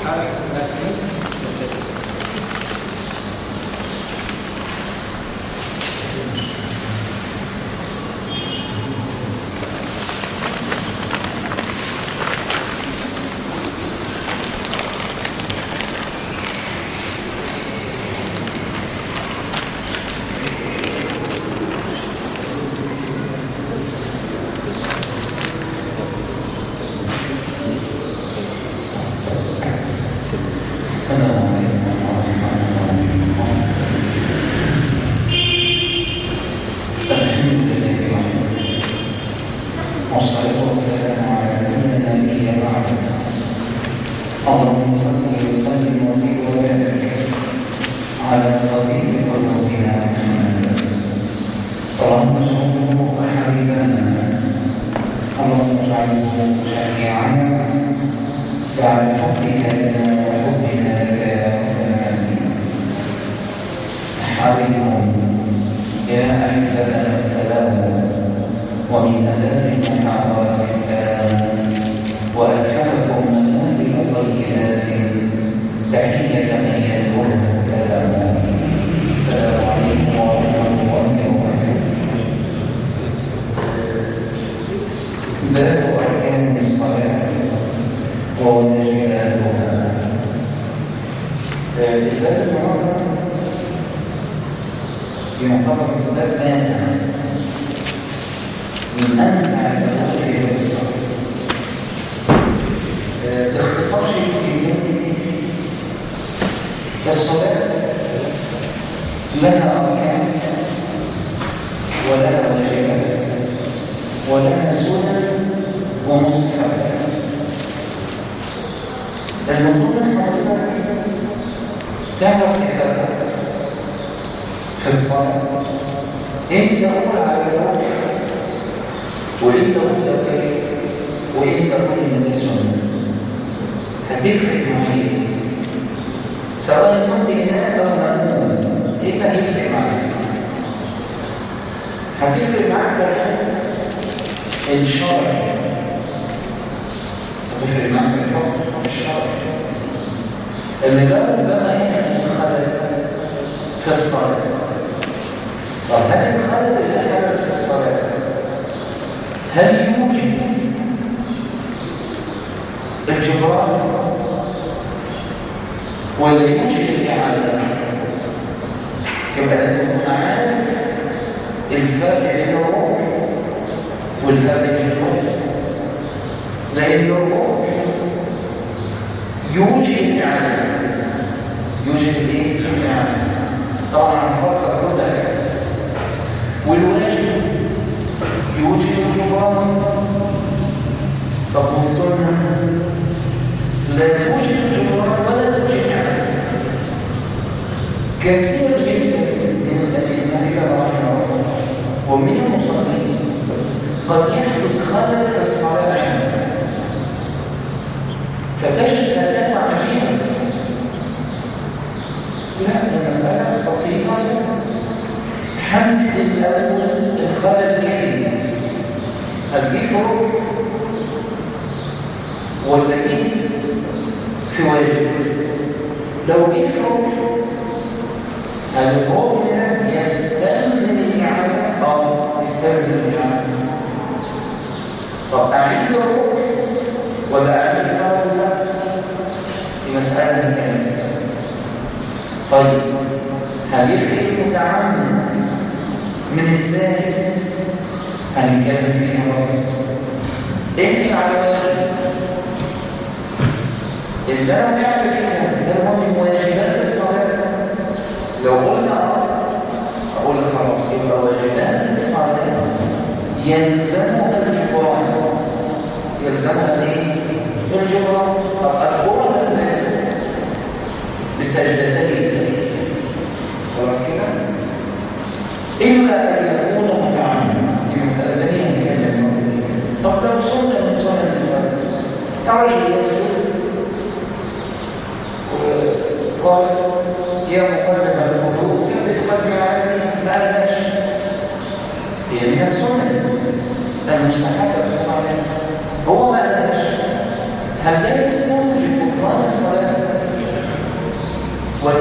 هل ده يستوجب بطلان الصلاة؟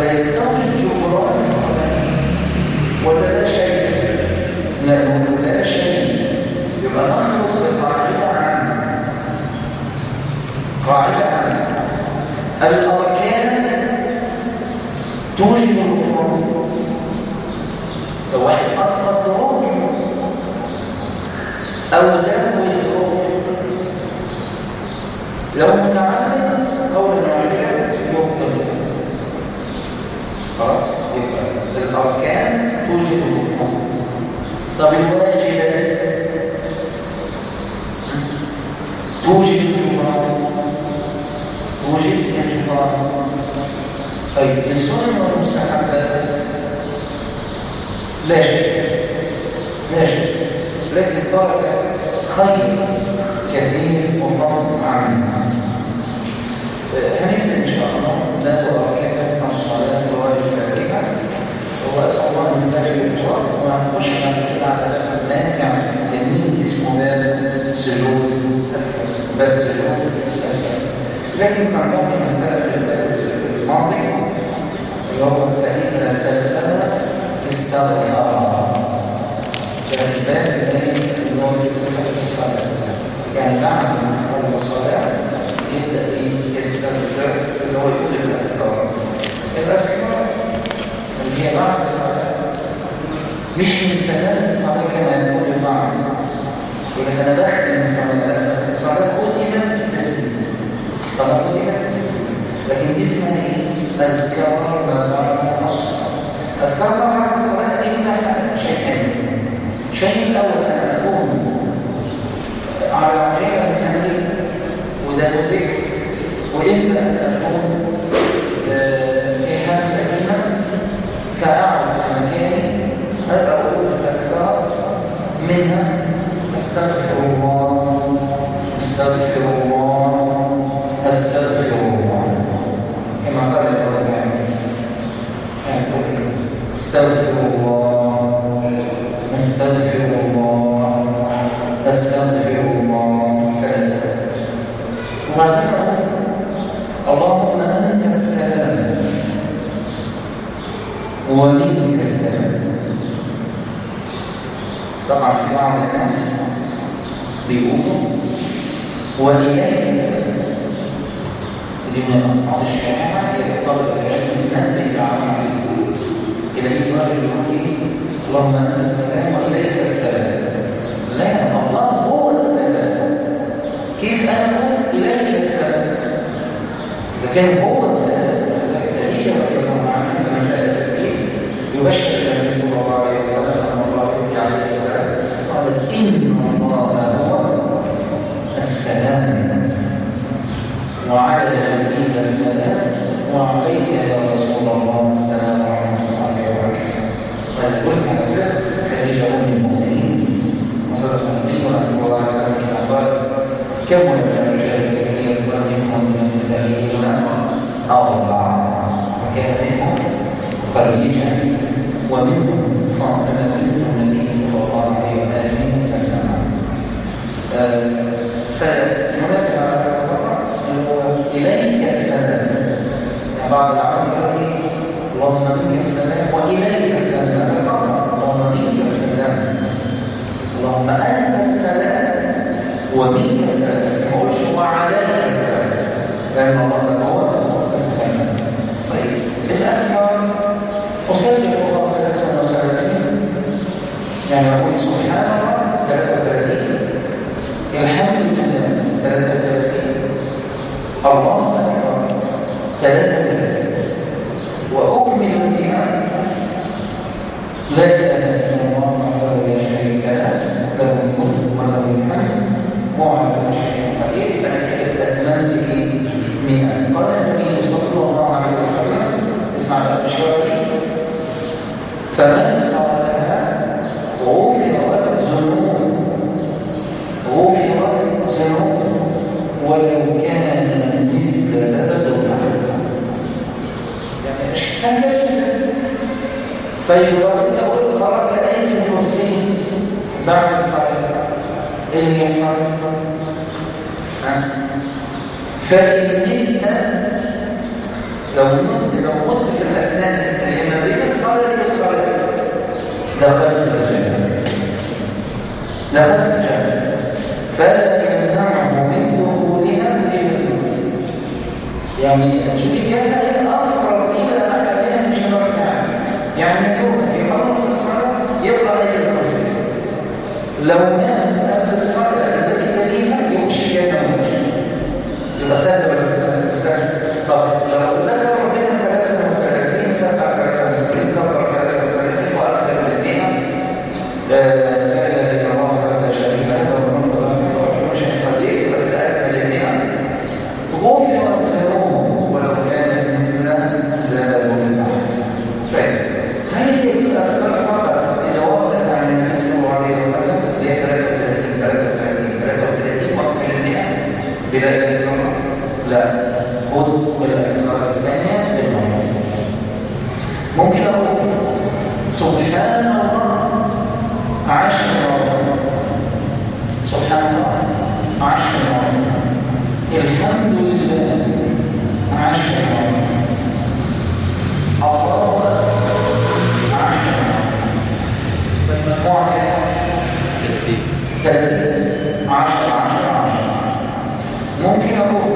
فيستوجب جبران الصلاة ولا لا شيء لا لا شيء يبقى نخلص بقاعدة عامة قاعدة عامة الأركان توجب الركن لو واحد أسقط ركن أو زود ركن لو متعمد قول العلماء يبطل خلاص يبقى الأركان توجب الركن طب الواجبات توجد الجمعة توجد الجمعة طيب السنن والمستحبات لا شك لا شك لكن ترك خير كثير وفضل عنه هنبدا ان شاء الله نبدا اركان الصلاه وواجباتها واسال الله ان يبارك الوقت ونخش بعد كده على ماتع جميل اسمه باب سجود السلام باب سجود السلام لكن كان ممكن مساله في الباب الماضي اللي هو فإذا سلم استغفر يعني الباب الثاني اللي هو في صفه الصلاه يعني بعد ما يخلص الصلاه يبدا يستغفر اللي هو يقول الاذكار الاذكار اللي هي بعد الصلاه مش من تمام الصلاه كما يقول البعض يقول انا بختم الصلاه الصلاه ختمت بالتسليم الصلاه ختمت بالتسليم لكن دي اسمها ايه؟ اذكار ما بعد الصلاه اذكار ما بعد الصلاه اما شيئين الشيء الاول ان اكون على عجيبه من امري وده ذكر واما ان اكون في حال سكينه فاقعد في مكاني اقول الاذكار منها استغفر الله استغفر الله استغفر الله كما قال الرزاق استغفر الله استغفر الله استغفر الله ثلاثه وبعدين اللهم انت السلام ومنك السلام طبعا في بعض الناس بيقولوا وإليك السلام دي من الأخطاء الشائعة اللي طلبة العلم النبي بعمل تلاقيه راجل يقول ايه اللهم انت السلام واليك السلام لا الله هو السلام كيف اكون اليك السلام اذا كان هو السلام خديجه رضي الله عنها كما جاء التكبير يبشر النبي صلى الله عليه وسلم ان الله يبكي عليه السلام قالت ان الله هو السلام وعلى جبريل السلام وعليك يا رسول الله السلام ورحمه الله وبركاته هذا كل على فكره خديجه ام المؤمنين وصدق النبي ونسال الله عليه وسلم من اخبار كم من الرجال كثير ومنهم من النساء اربعه وكان منهم خديجه ومنهم فاطمه بنت النبي صلى الله عليه واله وسلم فننبه على الخطا اليك السلام بعض العرب يقول اللهم منك السلام واليك السلام اللهم منك السلام اللهم انت السلام ومنك السلام ما قولش وعليك السلام لان الله هو السلام طيب الاسماء اصلي الله ثلاثا وثلاثين يعني اقول سبحان الله 33 الحمد لله 33 الله اكبر 33 وأكمل بها لا إله إلا الله وحده لا شريك له له الملك وله الحمد وعلى كل شيء قدير أنا كتبت أثمنت مئة قال النبي صلى الله عليه وسلم اسمع بقى المشوار فمن قالها غفرت ذنوب غفرت ذنوب ولو كان مثل زبد البحر سهلة جدا طيب لو انت قلت قرأت آية الكرسي بعد الصلاة ايه اللي يحصل؟ فإن انت لو نمت لو مت في الأثناء دخلت الجنة دخلت الجنة فلا يمنعه من دخولها إلا الموت يعني شوف الجنة هي أقرب إلى أحدها من شبكها يعني يكون يخلص الصلاة يطلع إلى الكرسي لو مات قبل الصلاة التي تليها يخش الجنة ويمشي يبقى سهل ولا سهل؟ سهل طب لو ذكر ربنا ثلاثة وثلاثين سبعة ثلاثة وثلاثين كبر ثلاثة وثلاثين وأكثر من اثنين لا إله إلا الله وحده شريك له له الملك وله الحمد شيء قدير يبقى كده أكمل النعم غفرت ذنوبه ولو كانت مثل زبد البحر طيب هل هي دي الأذكار فقط اللي وردت عن النبي صلى الله عليه وسلم اللي هي 33 33 33 وأكمل النعم بلا إله إلا الله لا خذ الأسرار الثانية بالمعنى ممكن أقول سبحان الله عشر مرات سبحان الله عشر مرات الحمد لله عشر مرات الله أكبر عشر مرات بالمجموع كده ثلاثين عشر عشر عشر ممكن أقول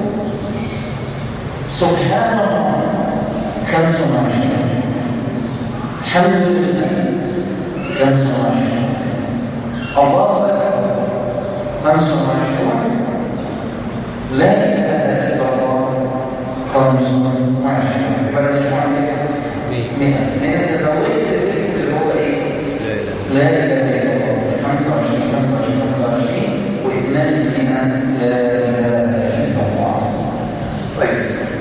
سبحان الله خمسة وعشرين الحمد لله خمسة وعشرين الله أكبر خمسة وعشرين لا إله إلا الله خمسة وعشرين يبقى المجموعة مئة سنة تزوجت تزكية اللي هو إيه؟ لا إله إلا الله خمسة وعشرين خمسة وعشرين خمسة وعشرين وإتمام المئة لا إله إلا الله طيب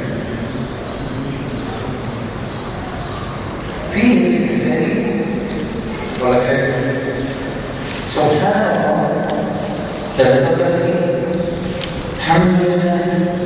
في ذكر تاني ولا كده سبحان الله 33 الحمد لله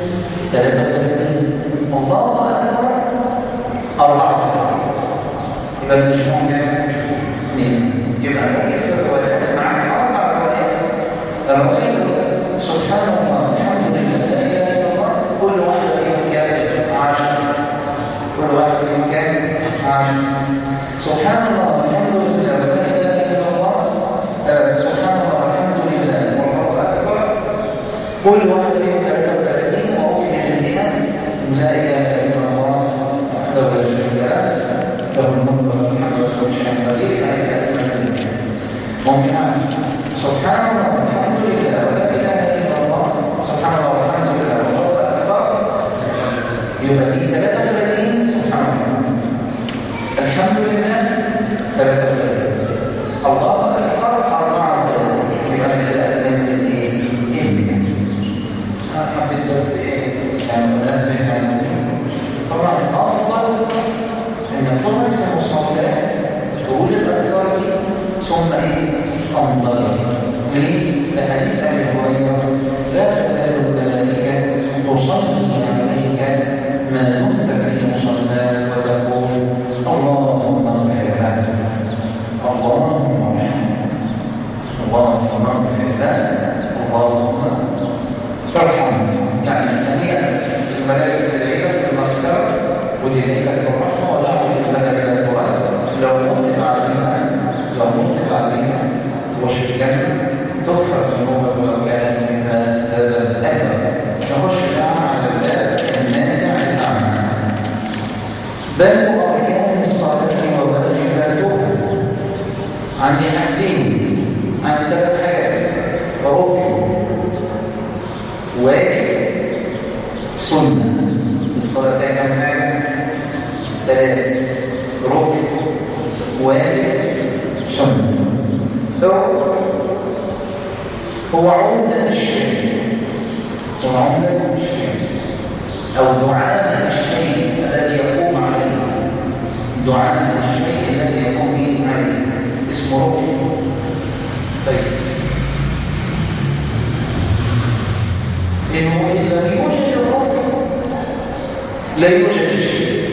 33 الله اكبر 34 يبقى المجموع كام؟ 2 يبقى نركز في الروايات مع اربع روايات الروايه سبحان الله الحمد لله لا اله الا الله كل واحده فيهم كام؟ 10 كل واحده فيهم كام؟ 10 سبحان الله الحمد لله ولا اله الا الله آه سبحان الله الحمد لله والله اكبر كل واحد فيهم 33 وأؤمن بالنعم لا اله الا الله وحده لا شريك له له الملك وله الحمد وله كل شيء قدير عليه اكمل ممكن اعرف سبحان الله الحمد لله ولا اله الا الله سبحان الله والحمد لله والله اكبر يبقى دي 33 سبحان الله الحمد لله 33 الله اكبر 34 يبقى انا كده قدمت الايه؟ الامن انا حبيت بس ايه يعني انبه يعني طبعا الافضل انك تقعد في المصلاه تقول الاذكار دي ثم ايه؟ تنطلق ليه؟ لحديث ابي هريره لا تزال الملائكه تصلي عليك ما دمت في مصلاك وتقول اللهم اغفر له اللهم ارحمه اللهم اغفر له اللهم ارحمه يعني هنيئا الملائكه تدعي لك بالمغفره وتدعي لك بالرحمه ودعوه الملائكه للقران لو مت بعد الايمان لو مت بعد الايمان تخش الجنه تغفر ذنوبك ولو كان مثل ذنب اكبر نخش بقى على الباب الناتع الأعمى باب أركان الصلاة وواجباتها عندي حاجتين عندي ثلاث حاجات ركن واجب سنة الصلاة فيها كام حاجة؟ ثلاثة ركن واجب سنة الركن هو عمدة الشيء هو عمدة الشيء أو دعامة الشيء الذي يقوم عليه دعامة الشيء الذي يقوم عليه اسمه ركن طيب إنه إن لم يوجد الركن لا يوجد الشيء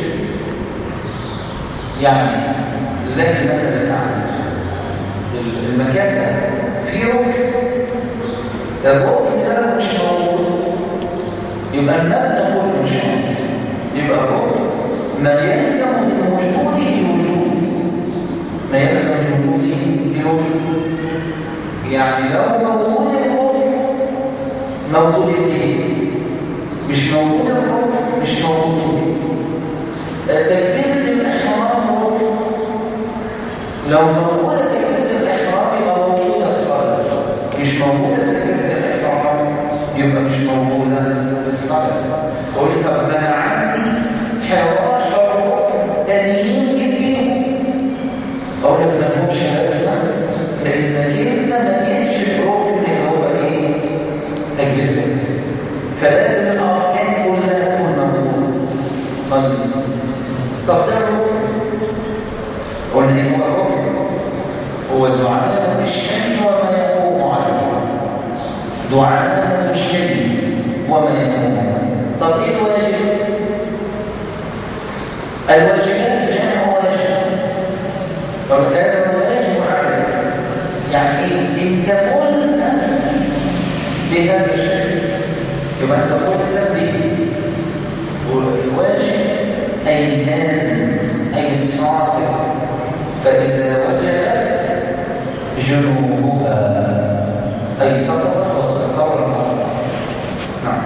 يعني لله مثلا الأعلى المكان ده فيه ركن الركن ده مش موجود يبقى المبنى كله مش موجود يبقى الركن ما يلزم من وجوده الوجود ما يلزم من وجوده بالوجود يعني لو موجود الروح موجود البيت مش موجود الروح مش موجود البيت تكبيرة الإحرام روح لو موجودة تكبيرة الإحرام يبقى موجودة الصلاة مش موجودة تكبيرة الإحرام يبقى مش موجودة الصلاة تقول لي طب ما أنا عندي 11 ركن تانيين جنبيهم أقول لك ما لهمش لازمة لأنك أنت ما جيتش الركن اللي هو إيه؟ تكبيرة فلازم الأركان كلها تكون موجودة صلي طب ده الركن قلنا ايه هو الركن هو دعاء الشيء وما يقوم عليه دعاء الشيء وما يقوم عليه طب ايه الواجب الواجبات جمع واجب فهذا واجب عليك يعني ايه انت ملزم بهذا الشيء يبقى انت ملزم به والواجب اي لازم اي ساقط فإذا وجبت جنوبها أي سقطت واستقرت نعم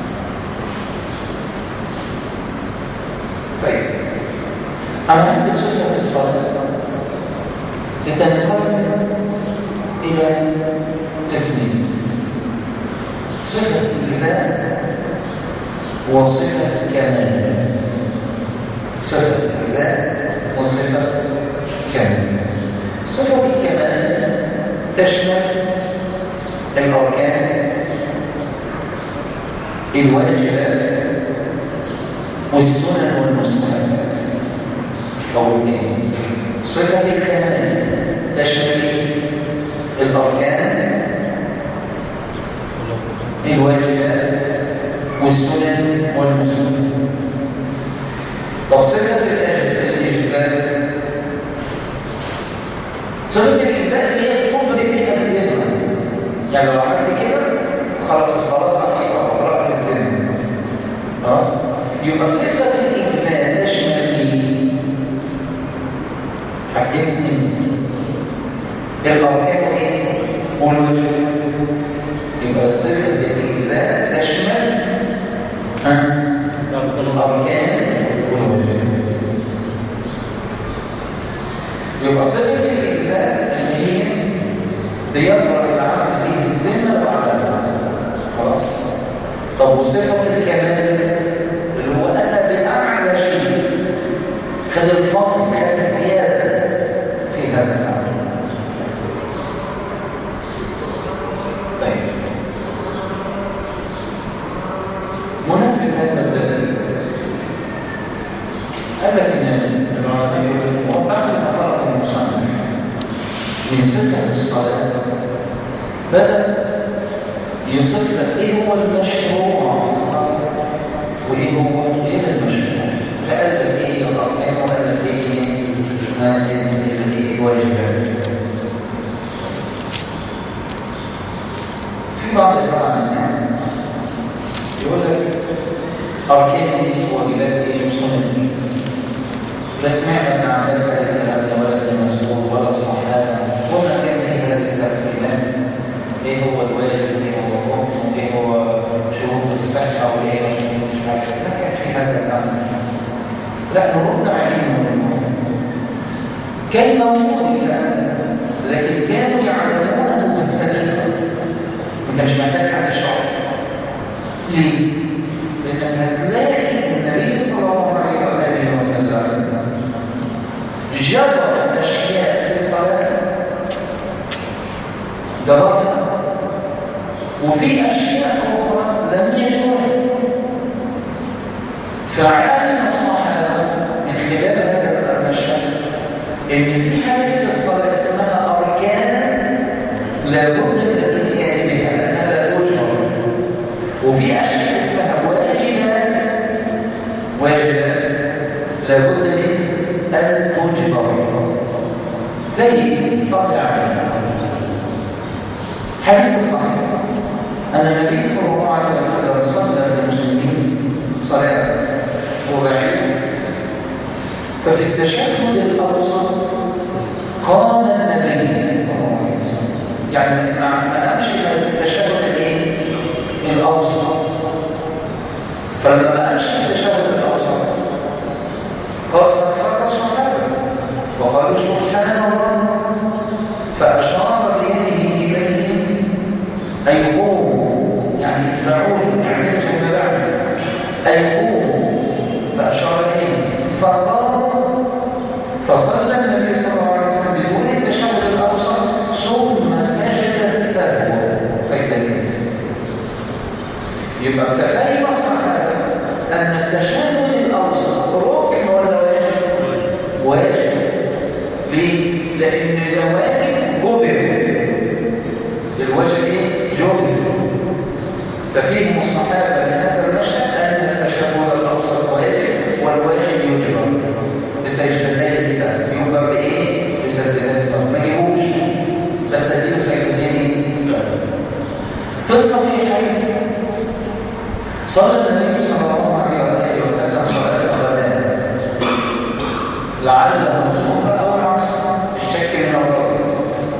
طيب أنا عندي صفة في الصلاة لتنقسم إلى قسمين صفة الإجزاء وصفة كمال صفة الإجزاء وصفة كمال صفة الكمال تشمل الأركان الواجبات والسنن والمستحبات أو تاني صفة الكمال تشمل الأركان الواجبات والسنن والمستحبات طب صفة الإجزاء صفة الإجزاء اللي هي تبرئ بها الذمة يعني لو عملت كده خلاص الصلاة صحيحة وقرأت الذمة خلاص يبقى صفة الإجزاء تشمل إيه؟ حاجتين اتنين بس الأركان إيه؟ والواجبات يبقى صفة الإجزاء تشمل ها؟ الأركان والواجبات يبقى صفة الإجزاء اللي هي بيقرأ العبد به الذمة بعدها خلاص طب وصفة الكمال اللي هو أتى بأعلى شيء خد الفضل خد الزيادة في هذا العمل طيب مناسبة هذا الدليل قال لك ان العلماء يقولون وبعد ما فرق المصنف من صفة الصلاة بدأ يصف لك ايه هو المشروع في الصلاة وايه هو غير المشروع فقال لك ايه الاركان وقال لك ايه ايه الواجبات في بعض طبعا الناس يقول لك اركان ايه واجبات ايه وسنن ايه لا سمعنا ابن عباس هذا الكلام ولا ابن مسعود ولا الصحابه وما كان في هذه التقسيمات ايه هو الواجب ايه هو الحكم ايه هو شروط الصحه وايه هو شروط مش عارف ما كان في هذا الامر لا نرد عليهم كان موجود الكلام لكن كانوا يعلمونه بالسليقه ما كانش محتاج حد يشرح ليه؟ لانك هتلاقي النبي صلى الله عليه واله وسلم جبر أشياء في الصلاة جبرها وفي أشياء أخرى لم يجبرها فعلم الصحابة من خلال هذا المشهد إن في حاجات في الصلاة اسمها أركان لابد من الاتيان بها لأنها لا تجبر وفي أشياء اسمها واجبات واجبات لابد من أن تجبر زي صلى عليه حديث الصحيح أن النبي صلى الله عليه وسلم صلى بالمسلمين صلاة رباعية ففي التشهد الأوسط يعني ما ما امشي التشهد الايه الاوسط فلما ما امشي التشهد الاوسط قال صفقت صحابه وقالوا سبحان الله فاشار بيده اليهم اي قوموا يعني اتبعوني اعملوا زي ما بعمل اي قوموا فاشار اليهم فقاموا فصلى النبي صلى الله عليه وسلم بدون التشهد الاوسط ثم سجد السهو سجدتين يبقى ففهم الصحابه ان التشهد الاوسط ركن ولا واجب واجب ليه لان ده واجب جبر الواجب ايه جبر ففيهم الصحابه من هذا المشهد ان التشهد الاوسط واجب والواجب يجبر بسجدتين السهو يجبر بايه بسجدتين السهو ما يجيبوش بس اديله سجدتين سهو في الصحيحين صلى النبي صلى الله عليه وآله وسلم صلاة الغداء لعله الظهر أو العصر الشك من الرجل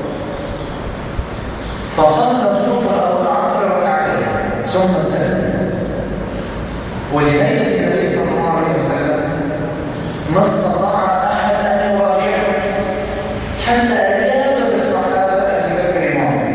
فصلى الظهر أو العصر ركعتين ثم سلم ولنية النبي صلى الله عليه وسلم ما استطاع أحد أن يراجعه حتى أجاب بالصحابة أبي بكر وعمر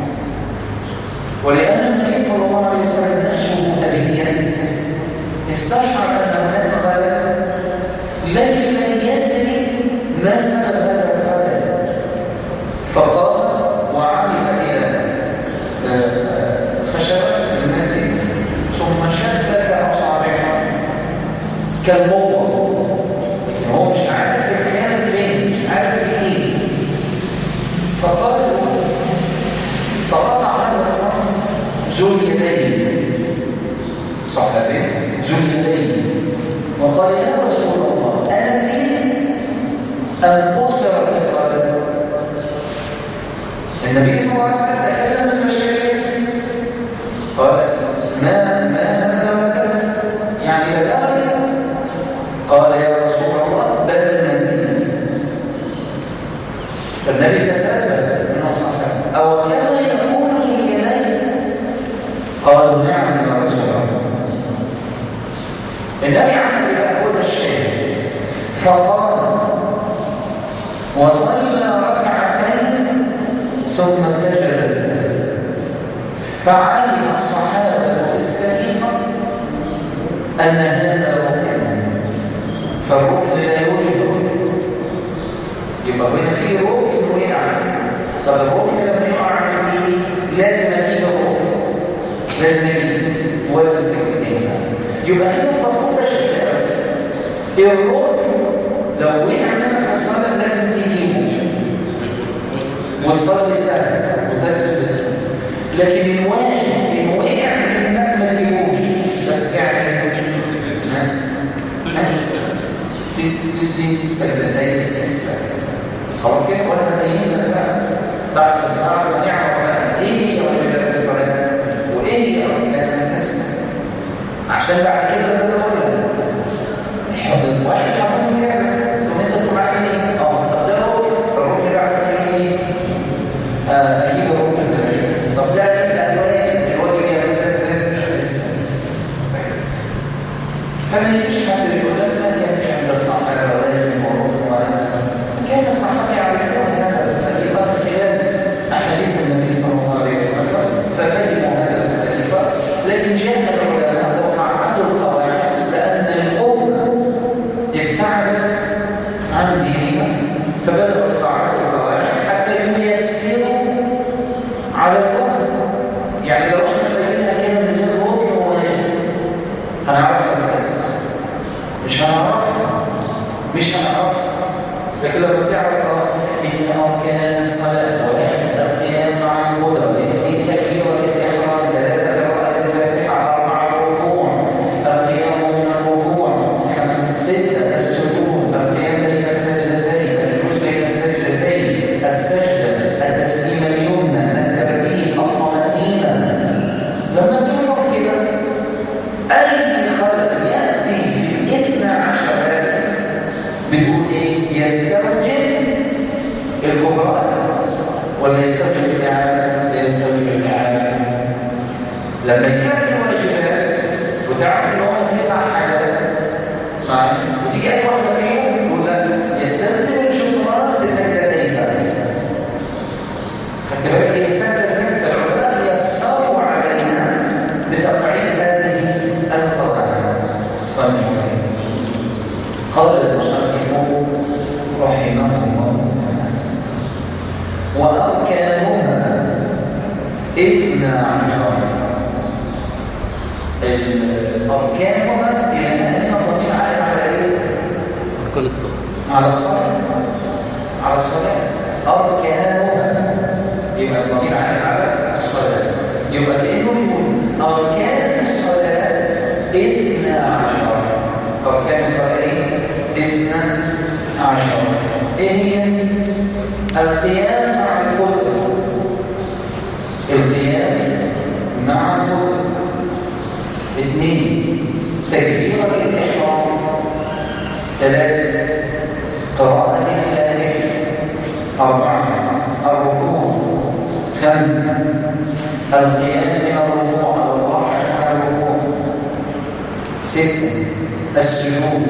ولأن النبي صلى الله عليه وسلم نفسه أبيا استشعر أن هناك خلل لكن لم يدري ما سبب هذا الخلل فقال وعمد إلى خشبة المسجد ثم شبك أصابعه كالمضغ لكن هو مش عارف الخلل فين مش عارف ايه فقال فقطع هذا الصنم ذو اليدين صحابي ذو اليدين وقال يا رسول الله أنسيت أن قصرت الصلاة النبي صلى الله عليه وسلم تكلم المشاهد قال ما ما هذا مثلا يعني بلغني قال يا رسول الله بل نسيت فالنبي تساءل من الصحابه او كان يقول ذو اليدين قالوا نعم يا رسول الله النبي عمل بقى هو ده الشاهد فقال وصلى ركعتين ثم سجد السجد فعلم الصحابه السليمه ان هذا ركن فالركن لا يوجد يبقى هنا في ركن وقع طب الركن لما يقع ايه لازم اجيب الركن لازم اجيب وقت السكتين يبقى هنا ببساطه شديده الركن لو وقع منك في الصلاه لازم تجيبه وتصلي سهل وتسجد السهل لكن الواجب ان وقع منك ما تجيبوش بس يعني تدي السجدتين السهل خلاص كده ولا مبين لك بقى بعد الصلاه ما نعرف بقى ايه هي واجبات الصلاه وايه هي اركان الصلاه عشان بعد كده انا اقول لك واحد حصل له كذا ثم انت تقول عليه ايه؟ اه طب ده ركن الركن ده عارف فيه ايه؟ اجيب الركن ده طب ده ايه الالوان الواجب يستلزم السنه فما يجيش حد يقول لك ما كان في عند الصحابه واجب وركن وهذا كان الصحابه يعرفون هذا السليقه من خلال احاديث النبي صلى الله عليه وسلم ففهموا هذا السليقه لكن جاء العلماء وقعدوا القواعد لان الامه ابتعدت عن دينها فبداوا يقعدوا القواعد حتى ييسروا على الامه يعني لو احنا سجلنا كده من غير ركن وواجب هنعرفها ازاي؟ مش هنعرفها مش هنعرفها لكن لما تعرف اه ان اركان الصلاه واحد القيام مع القدره اثنين تكبيره الاحرام ثلاثه قراءه الفاتحه اربعه الركوع القيام من الركوع خمسه سته السجود القيام بين السجدتين الجلوس بين السجدتين السجده التسليم اليمنى الترتيب الطمانينه لما تعرف كده اي خلل ياتي في الاثنى عشر بتقول ايه يستوجب الكبرى المصنف قال المصنف رحمه الله تعالى وأركانها اثنا عشر أركانها إلى أن الضمير عائد على إيه؟ أركان الصلاة على الصلاة على الصلاة أركانها يبقى الضمير عائد على الصلاة يبقى كأنه يقول أركان الصلاة اثنا عشر أركان الصلاة إيه؟ اثنا عشر إيه هي؟ القيام مع القدر القيام مع القدر اثنين تكبيرة الإحرام ثلاثة قراءة الفاتحة أربعة الركوع خمسة القيام من الركوع والرفع من الركوع ستة السجود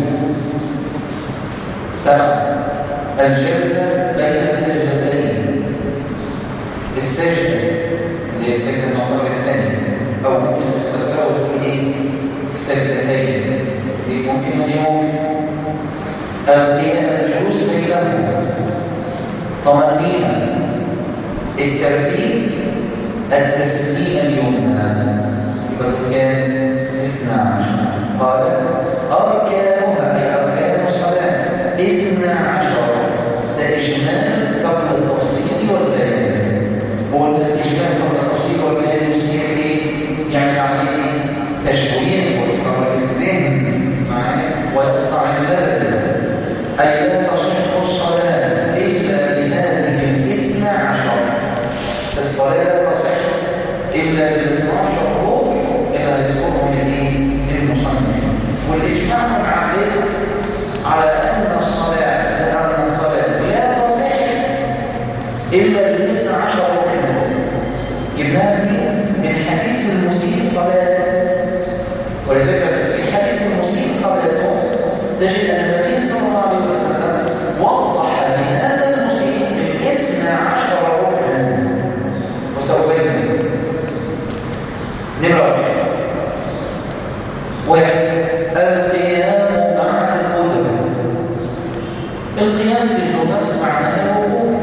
سبعة الجلسة بين السجدتين السجدة اللي هي السجدة المرة الثانية أو ممكن تختصرها وتقول إيه السجدتين دي ممكن ودي ممكن القيام الجلوس بينهما طمأنينة الترتيب التسليم اليمنى يبقى كان اثنا عشر قال أركانها أي أركان الصلاة اثنا عشر ده إجمال قبل التفصيل والبيان هو الإجمال قبل التفصيل والبيان يصير إيه؟ يعني عملية إيه؟ تشويه وإصرار الذهن معايا ويقطع البلد أي لا تصح الصلاة إلا بهذه الاثنى عشر الصلاة لا تصح إلا بالاثناشر ركن إلا يذكرهم من المصنف والإجماع منعقد على أن الصلاة لأن الصلاة لا تصح إلا بالاثنى عشر ركنا جبناها من حديث المسيء صلاته ولذلك في حديث المسيء صلاته تجد أن النبي صلى الله عليه وسلم وضح لهذا المسيء الاثنى عشر ركنا وسوينا نمرة واحد القيام مع القدرة القيام في اللغة معناه الوقوف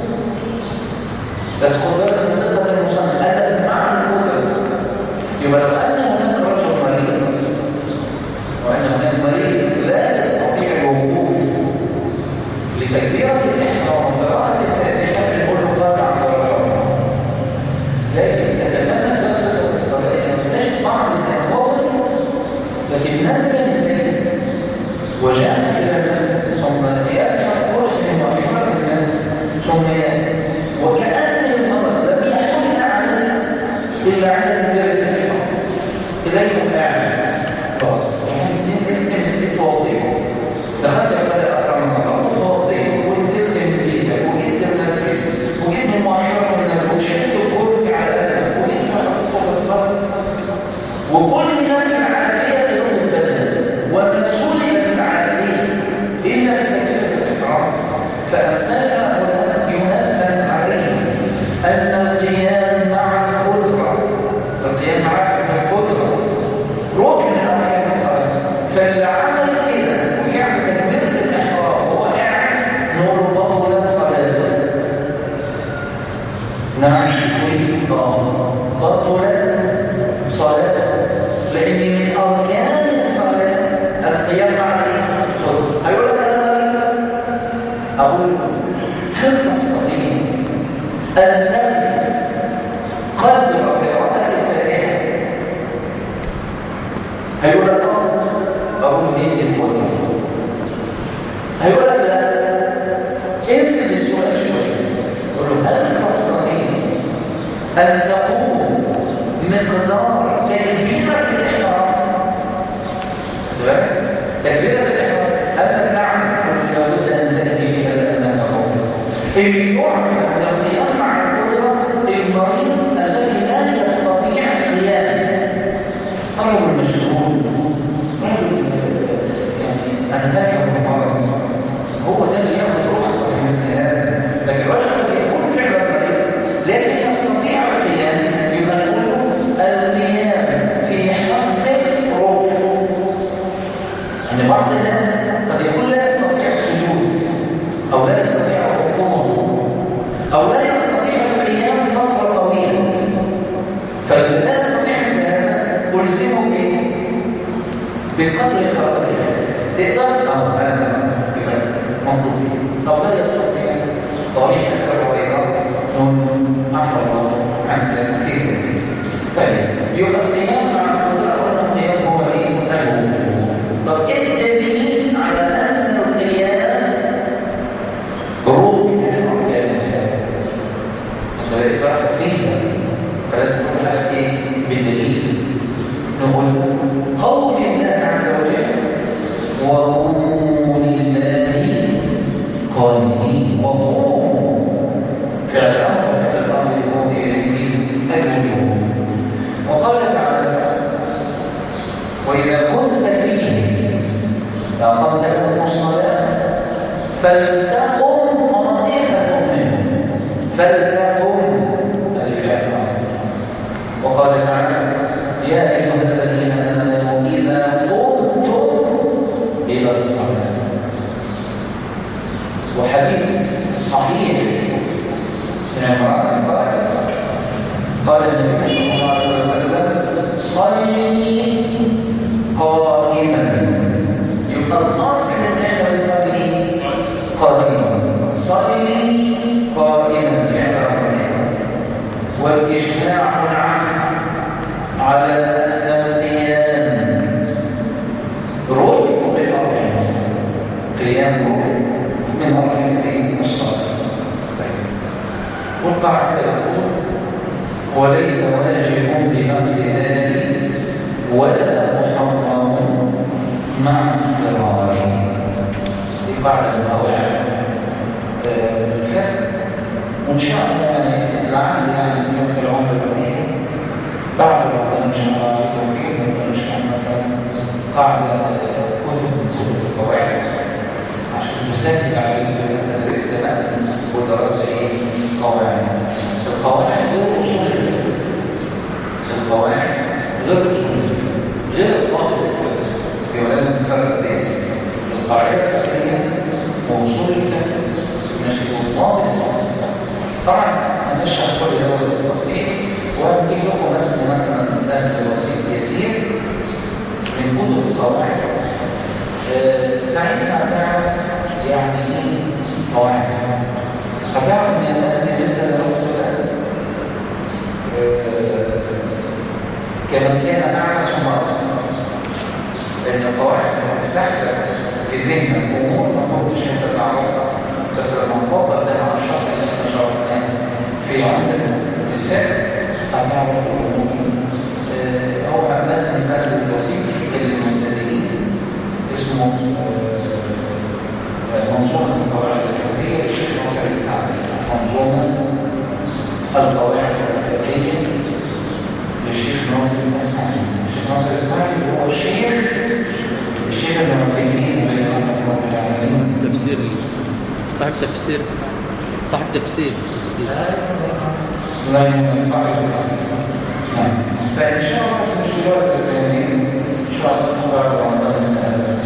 بس خد بالك من دقة المصنف قال مع القدرة يبقى لو أن هناك رجل مريض وأن هناك مريض لا يستطيع الوقوف لتكبيرة الإحرام وقراءة الفاتحة بنقول له قال عن ضرر لكن تكلمنا في نفس الصلاة أن تجد بعض الناس هو مريض لكن نزل من البيت وجاء إلى المسجد ثم يسمع كرسي مرحبا ثم يأتي وكأن المرض لم يحل عليه إلا عند تكبيرة الإحرام تلاقيه قاعد يعني نزلت من البيت ووضيعه دخلت الفرق أكرم الله وتوضيعه ونزلت من بيتك وجيت المسجد وجيت من معشرة الناس وشلت الكرسي على قلبك وجيت فحطه في الصف وكل ده بالعافية يوم البدن ومن سلبت العافية إلا في تكبيرة الإحرام فأمثال هؤلاء ينبه عليه أن القيام مع القدرة القيام مع القدرة ركن من أركان الصلاة فاللي عمل كده ويعمل تكبيرة الإحرام وهو قاعد نقول بطلت صلاته نعم يقول اه بطلت صلاته لأن من أركان الصلاة القيام مع الإيه؟ هيقول لك أنا مريض أقول هل تستطيع أن تقف قدر قراءة الفاتحة هيقول لك اه اقول هي دي القدره هيقول لك لا انسب السؤال شويه قول له هل تستطيع ان تقوم مقدار تكبيره الاحرام تمام تكبيره الاحرام اما نعم قلت لابد ان تاتي بها لانها موضوع اللي يعفى من القيام مع القدره المريض الذي لا يستطيع القيام رجل مشغول رجل يعني أنهكه المرض هو ده اللي ياخد رخصة من السيادة لكن الرجل قد يكون فعلا مريض لكن يستطيع القيام يبقى نقول له القيام في حقه ركن ان بعض الناس قد يكون لا يستطيع السجود او لا يستطيع الركوع او لا يستطيع القيام فتره طويله فإذا لا يستطيع مثل هذا ألزمه ايه؟ بقدر خرابة تقدر؟ اه انا يبقى مطلوب طب لا يستطيع طريق اساله ايضا عفوا الله عنك في ذلك طيب يبقى القيام مع القدرة قلنا القيام هو ايه؟ الوقوف طب ايه الدليل على ان القيام ركن من اركان الاسلام؟ انت بقيت بقى فقيه فلازم تكون حاجه ايه؟ بدليل نقول قول الله عز وجل وقوموا لله قانتين وقوموا فعل امر وفعل الامر يكون اليه الوجوب وقال تعالى واذا كنت فيهم فاقمت لهم الصلاه فلتقم طائفه منهم فلتقم هذه فعل امر وقال تعالى يا ايها الذين امنوا اذا قمتم الى الصلاه وحديث صحيح من عمران قال قال النبي صلى الله عليه وسلم صلي قائما يبقى الاصل ان احنا بنصلي قائما صلي قائما فعل امر والاجماع والعهد على ان القيام ركن من اركان الصلاه قيام ركن من اركان الصلاه والقاعده تقول وليس واجب بالاقتداء ولا محرم مع اضطرار دي قاعده من قواعد الفقه وان شاء الله يعني لعل يعني اليوم في العمر القديم بعد رمضان ان شاء الله يكون فيه ممكن نشرح مثلا قاعده كتب من كتب القواعد عشان تسهل عليك انك تدرس متن ودراسه ايه قواعد القواعد غير اصول الفقه القواعد غير اصول الفقه غير قاعده الفقه يبقى لازم تفرق بين القاعده الفقهيه واصول الفقه ماشي وقاعده طبعا هنشرح كل ده بالتفصيل وهنجيب لكم متن مثلا سهل بسيط يسير من كتب القواعد أه ساعتها هتعرف يعني ايه قواعد هتعرف ان المتن اللي انت درسته ده أه كمن كان اعمى ثم ابصر لان القواعد بتفتح لك في ذهنك امور ما كنتش انت تعرفها بس لما نطبق ده على الشرح اللي احنا شرحناه في عمده الفقه هتعرف الامور آه، هو مبنى سهل بسيط للمبتدئين اسمه آه، منظومه القواعد الفقهيه للشيخ ناصر السعدي منظومه القواعد الفقهيه للشيخ ناصر السعدي الشيخ ناصر السعدي هو الشيخ الشيخ ابن عثيمين بين رحمه رب العالمين تفسير صاحب تفسير صاحب تفسير تفسير لا يمكن صاحب التفسير نعم فإن شاء الله بس مش دلوقتي بس يعني إن شاء الله بعد رمضان السنة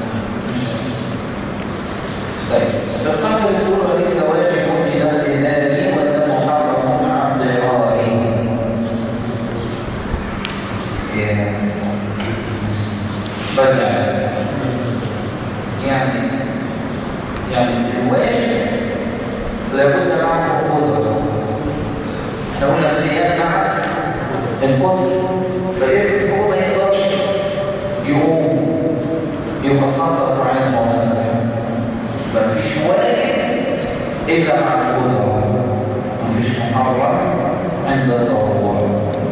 طيب القاعدة بتقول وليس واجب بالاقتداء ولا محرم مع اضطراره صلى يعني يعني الواجب لابد معه قدرة احنا قلنا القيام مع القدر فافرض هو ما يقدرش يقوم يبقى سقط عنه مثلا ما فيش واجب الا مع القدرة ما فيش محرم عند الضرورة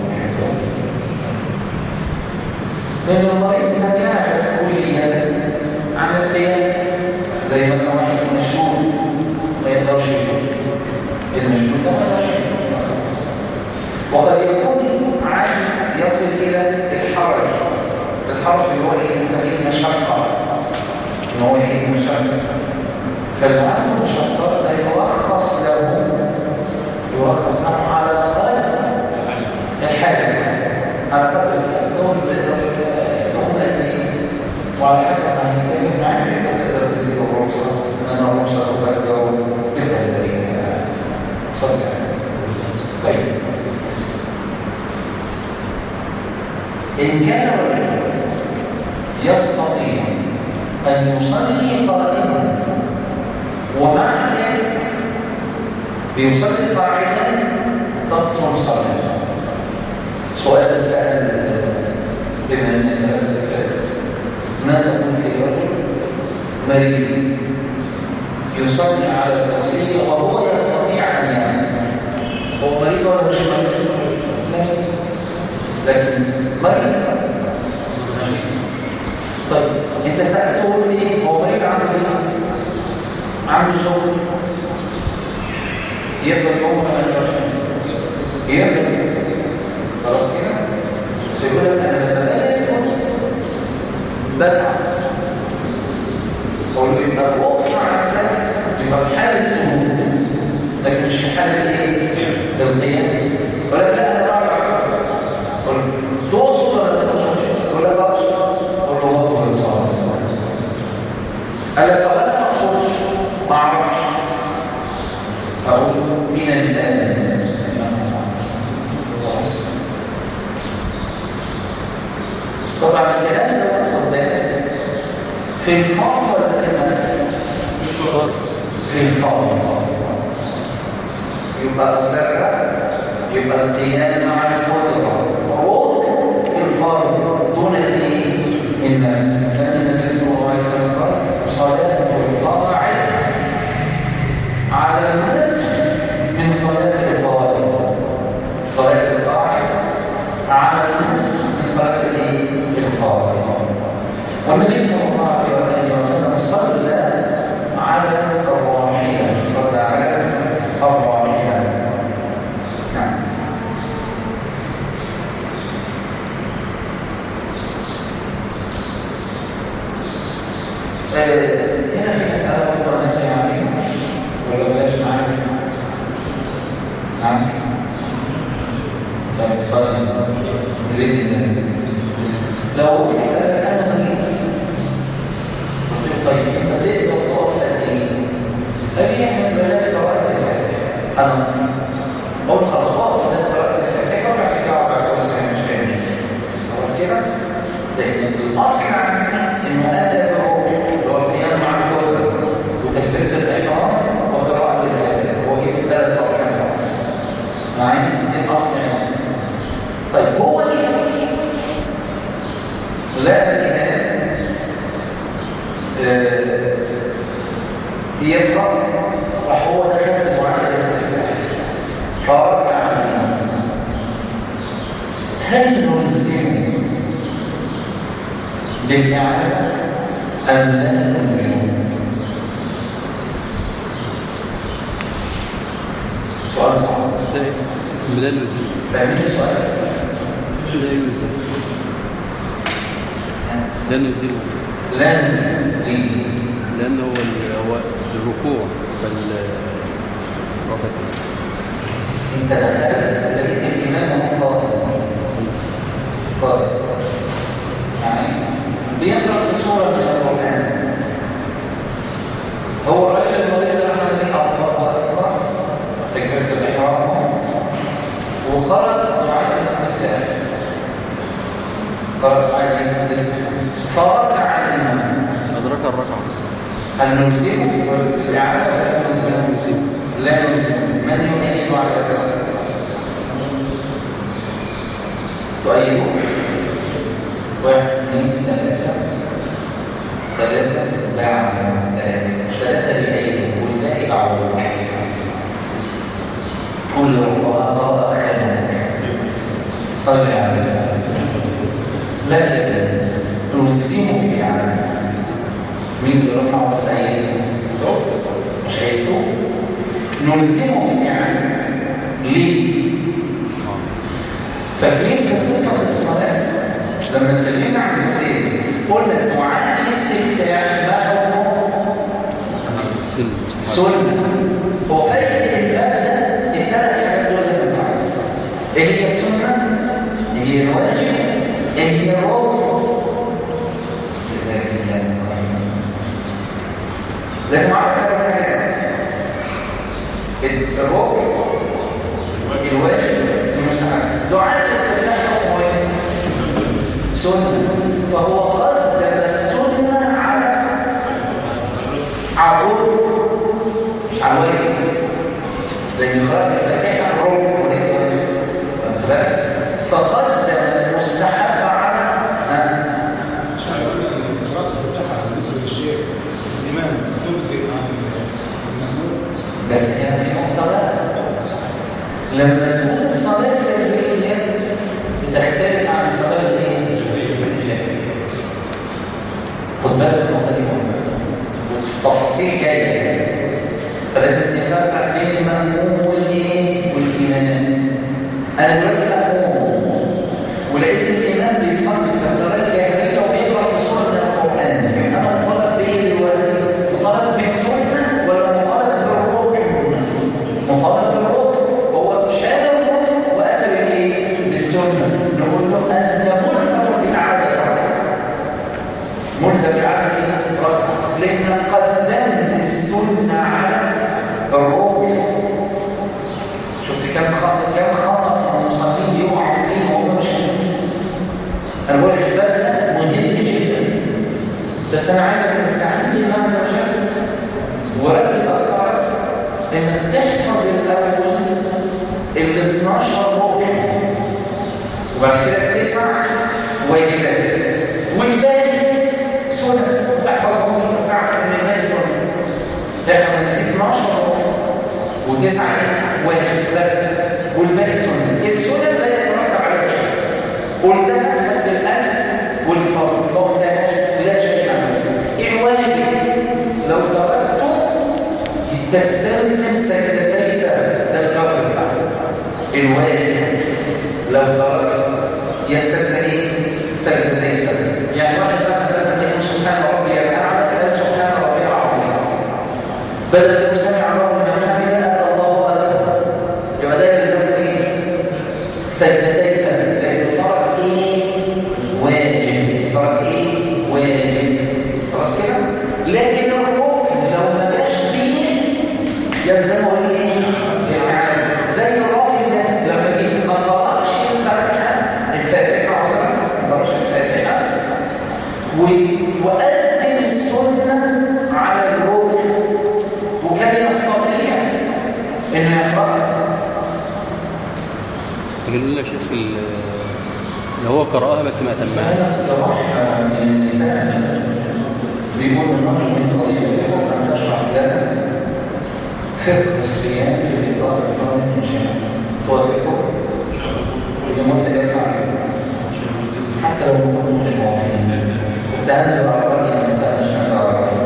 لأن المريض تتعجز كلية عن القيام زي مثلا واحد مشلول ما يقدرش يقوم المشلول ده ما يقدرش يقوم وقد يكون عاجز يصل الى الحرج الحرج اللي هو ايه بنسميه المشقه ان هو ايه المشقه فلو عنده مشقه ده يرخص له يرخص له على قدر الحاجه على قدر الحاجه لو تقدر تقوم قد ايه وعلى حسب اصلا هيتكلم معاك انت تقدر تديله فرصه ان الرخصه تقدر بقدرها صدق طيب ان كان رجلا يستطيع ان يصلي قائما ومع ذلك بيصلي قاعدا تبطل صلاته سؤال سأل بما أنك استفاد ما تكون في رجل مريض يصلي على الكرسي وهو يستطيع أن يعمل هو مريض ولا مش مريض؟ مريض لكن مريض ماشي طيب انت سألته وقلت ايه؟ هو مريض عنده ايه؟ عنده شغل يقدر يقوم ولا ما يقدرش؟ يقدر خلاص كده بس يقول لك انا لما باجي اسكت بتعب اقول له يبقى اقصى عن ده يبقى في حال السجود لكن مش في حال الايه؟ القيام يقول لك لا انا بقعد على الكرسي اقول له تقصد ولا ما تقصدش؟ يقول لك اقصد اقول له اطول الصلاه قال لك طب انا ما اقصدش ما اعرفش اقول من الان طبعا الكلام ده خد بالك في الفرض ولا في النفس؟ في الفرض يبقى أفرق يبقى القيام مع القدرة وروك في الفرض دون الايه؟ النفس لأن النبي صلى الله عليه وسلم قال صلاة القاعد على النصف من صلاة القائم صلاة القاعد على النصف من صلاة الايه؟ القائم والنبي صلى الله عليه وسلم صلى على الراحلة صلى على الراحلة نعم هنا في مسألة برضه أنا فيها عليها ولا بلاش معايا نعم طيب صلي زيد الناس لو انا مريض قلت له طيب انت تقدر تقف قد ايه؟ قال لي احنا بنلاقي قراءة الفاتحة انا قلت خلاص اقف بنلاقي قراءة الفاتحة وبعد كده اقعد على الكرسي مش فاهم خلاص كده؟ لان الاصل عندي انه اتى بالركوع اللي هو القيام مع القدر وتكبيرة الاحرام وقراءة الفاتحة هو جيب الثلاث اركان خلاص معايا؟ دي الاصل يعني طيب هو ايه؟ لا الإمام آه بيقرأ راح هو دخل دعاء الاستفتاح فرجع عن الإمام هل نلزمه بالإعادة أم لا نلزمه؟ سؤال صعب لا يلزم فاهمين السؤال؟ لا يلزم لا نلزم لا نلزمه ليه؟ لأنه هو ال- هو الركوع فال ركعتين. انت دخلت لقيت الامام قائم قائم يعني بيقرا في سوره من القران هو الراجل المريض ده راح يقول الله اكبر تكبيره الاحرام وخرج دعاء الاستفتاح قرأ دعاء الاستفتاح فركع الامام أدرك الركعة هل نلزمه بالإعادة ولا لا نلزمه؟ لا نلزمه من يؤيد على ذلك؟ تؤيده؟ واحد اثنين ثلاثة ثلاثة بعد ثلاثة ثلاثة بأيده والباقي بعضهم كل رفقاء خلق صلي عليه لا لا نلزمه بالإعادة مين اللي رفع الآيات شفت مش هيكتب نلزمه بالإعادة ليه؟ فاكرين في صفة الصلاة لما اتكلمنا عن الزيت قلنا دعاء الاستفتاح ما حكمه سنة سنة هو فايدة الباب ده الثلاث حاجات دول لازم تعرفها ايه هي السنة؟ ايه هي الواجب؟ ايه هي الركن؟ جزاك الله لازم اعرف ثلاث حاجات الركن الواجب المستحب دعاء الاستفتاح هو ايه؟ سنه فهو قدم السنه على على الركن مش على الواجب لان قراءه الفاتحه ركن وليس واجب فهمت بالك؟ فقدم المستحب على ها؟ قراءة الفتحة بالنسبة للشيخ الإمام تجزئ عن المأموم بس هنا في نقطة بقى لما تكون الصلاة السرية بتختلف عن الصلاة الايه؟ الجهرية خد بالك من النقطة دي مهمة والتفاصيل جاية فلازم نفرق بين المأموم والايه؟ والإمام أنا دلوقتي مأموم ولقيت الإمام بيصلي في الصلاة الجهرية وبيقرأ في سورة من القرآن يبقى أنا مطالب بإيه دلوقتي؟ مطالب بالسنة ولا مطالب بالركن؟ مطالب بالركن هو شاد الركن وأتى بالإيه؟ بالسنة نقول له أنت ملزم بإعادة ركعة ملزم بإعادة إيه؟ ركعة لأن قدمت السنة على الركن شفت كم خطأ كم خطأ المصلين يقعوا فيه وهم مش حاسين انا بقول الباب ده مهم جدا بس انا عايزك تستعين بالله عز وجل ورتب افكارك انك تحفظ الاول ال 12 ركن وبعد كده التسع واجبات والباقي سنن تحفظهم في ساعه من الباقي سنن تحفظ ان في 12 ركن وتسعة واجب بس والباقي سنة السنة لا يترتب عليها شيء قلتها خدت الأجر والفضل ما قلتهاش لا شيء عليك الواجب لو تركته تستلزم سجدتي سهل ده الجبر بتاعه الواجب لو تركته يستلزم ايه؟ سجدتي سهل يعني واحد مثلا يقول سبحان ربي الاعلى قال سبحان ربي العظيم بدل ما سمع الله من حمده الله اكبر يبقى ده يلزم ايه؟ سجدتي سهل لانه ترك ايه؟ واجب ترك ايه؟ واجب خلاص كده؟ لكن الركن لو ما جاش فيه يلزمه الايه؟ الاعاده زي الراجل ده لما جه ما طلعش الفاتحه الفاتحه عذرا ما طلعش الفاتحه و- وقدم السنه على الركن وكان يستطيع انه يقرأ قالوا لنا شيخ ال- اللي هو قرأها بس ما أتمها فهنا اقتراح من النساء بيقول من نظر من فضيلتكم ان تشرح لنا فقه الصيام في الاطار الفرد ان شاء الله توافقكم اللي موافق يرفع حتى لو ما كنتم مش موافقين كنت انزل على راي النساء مش هنزل على رايي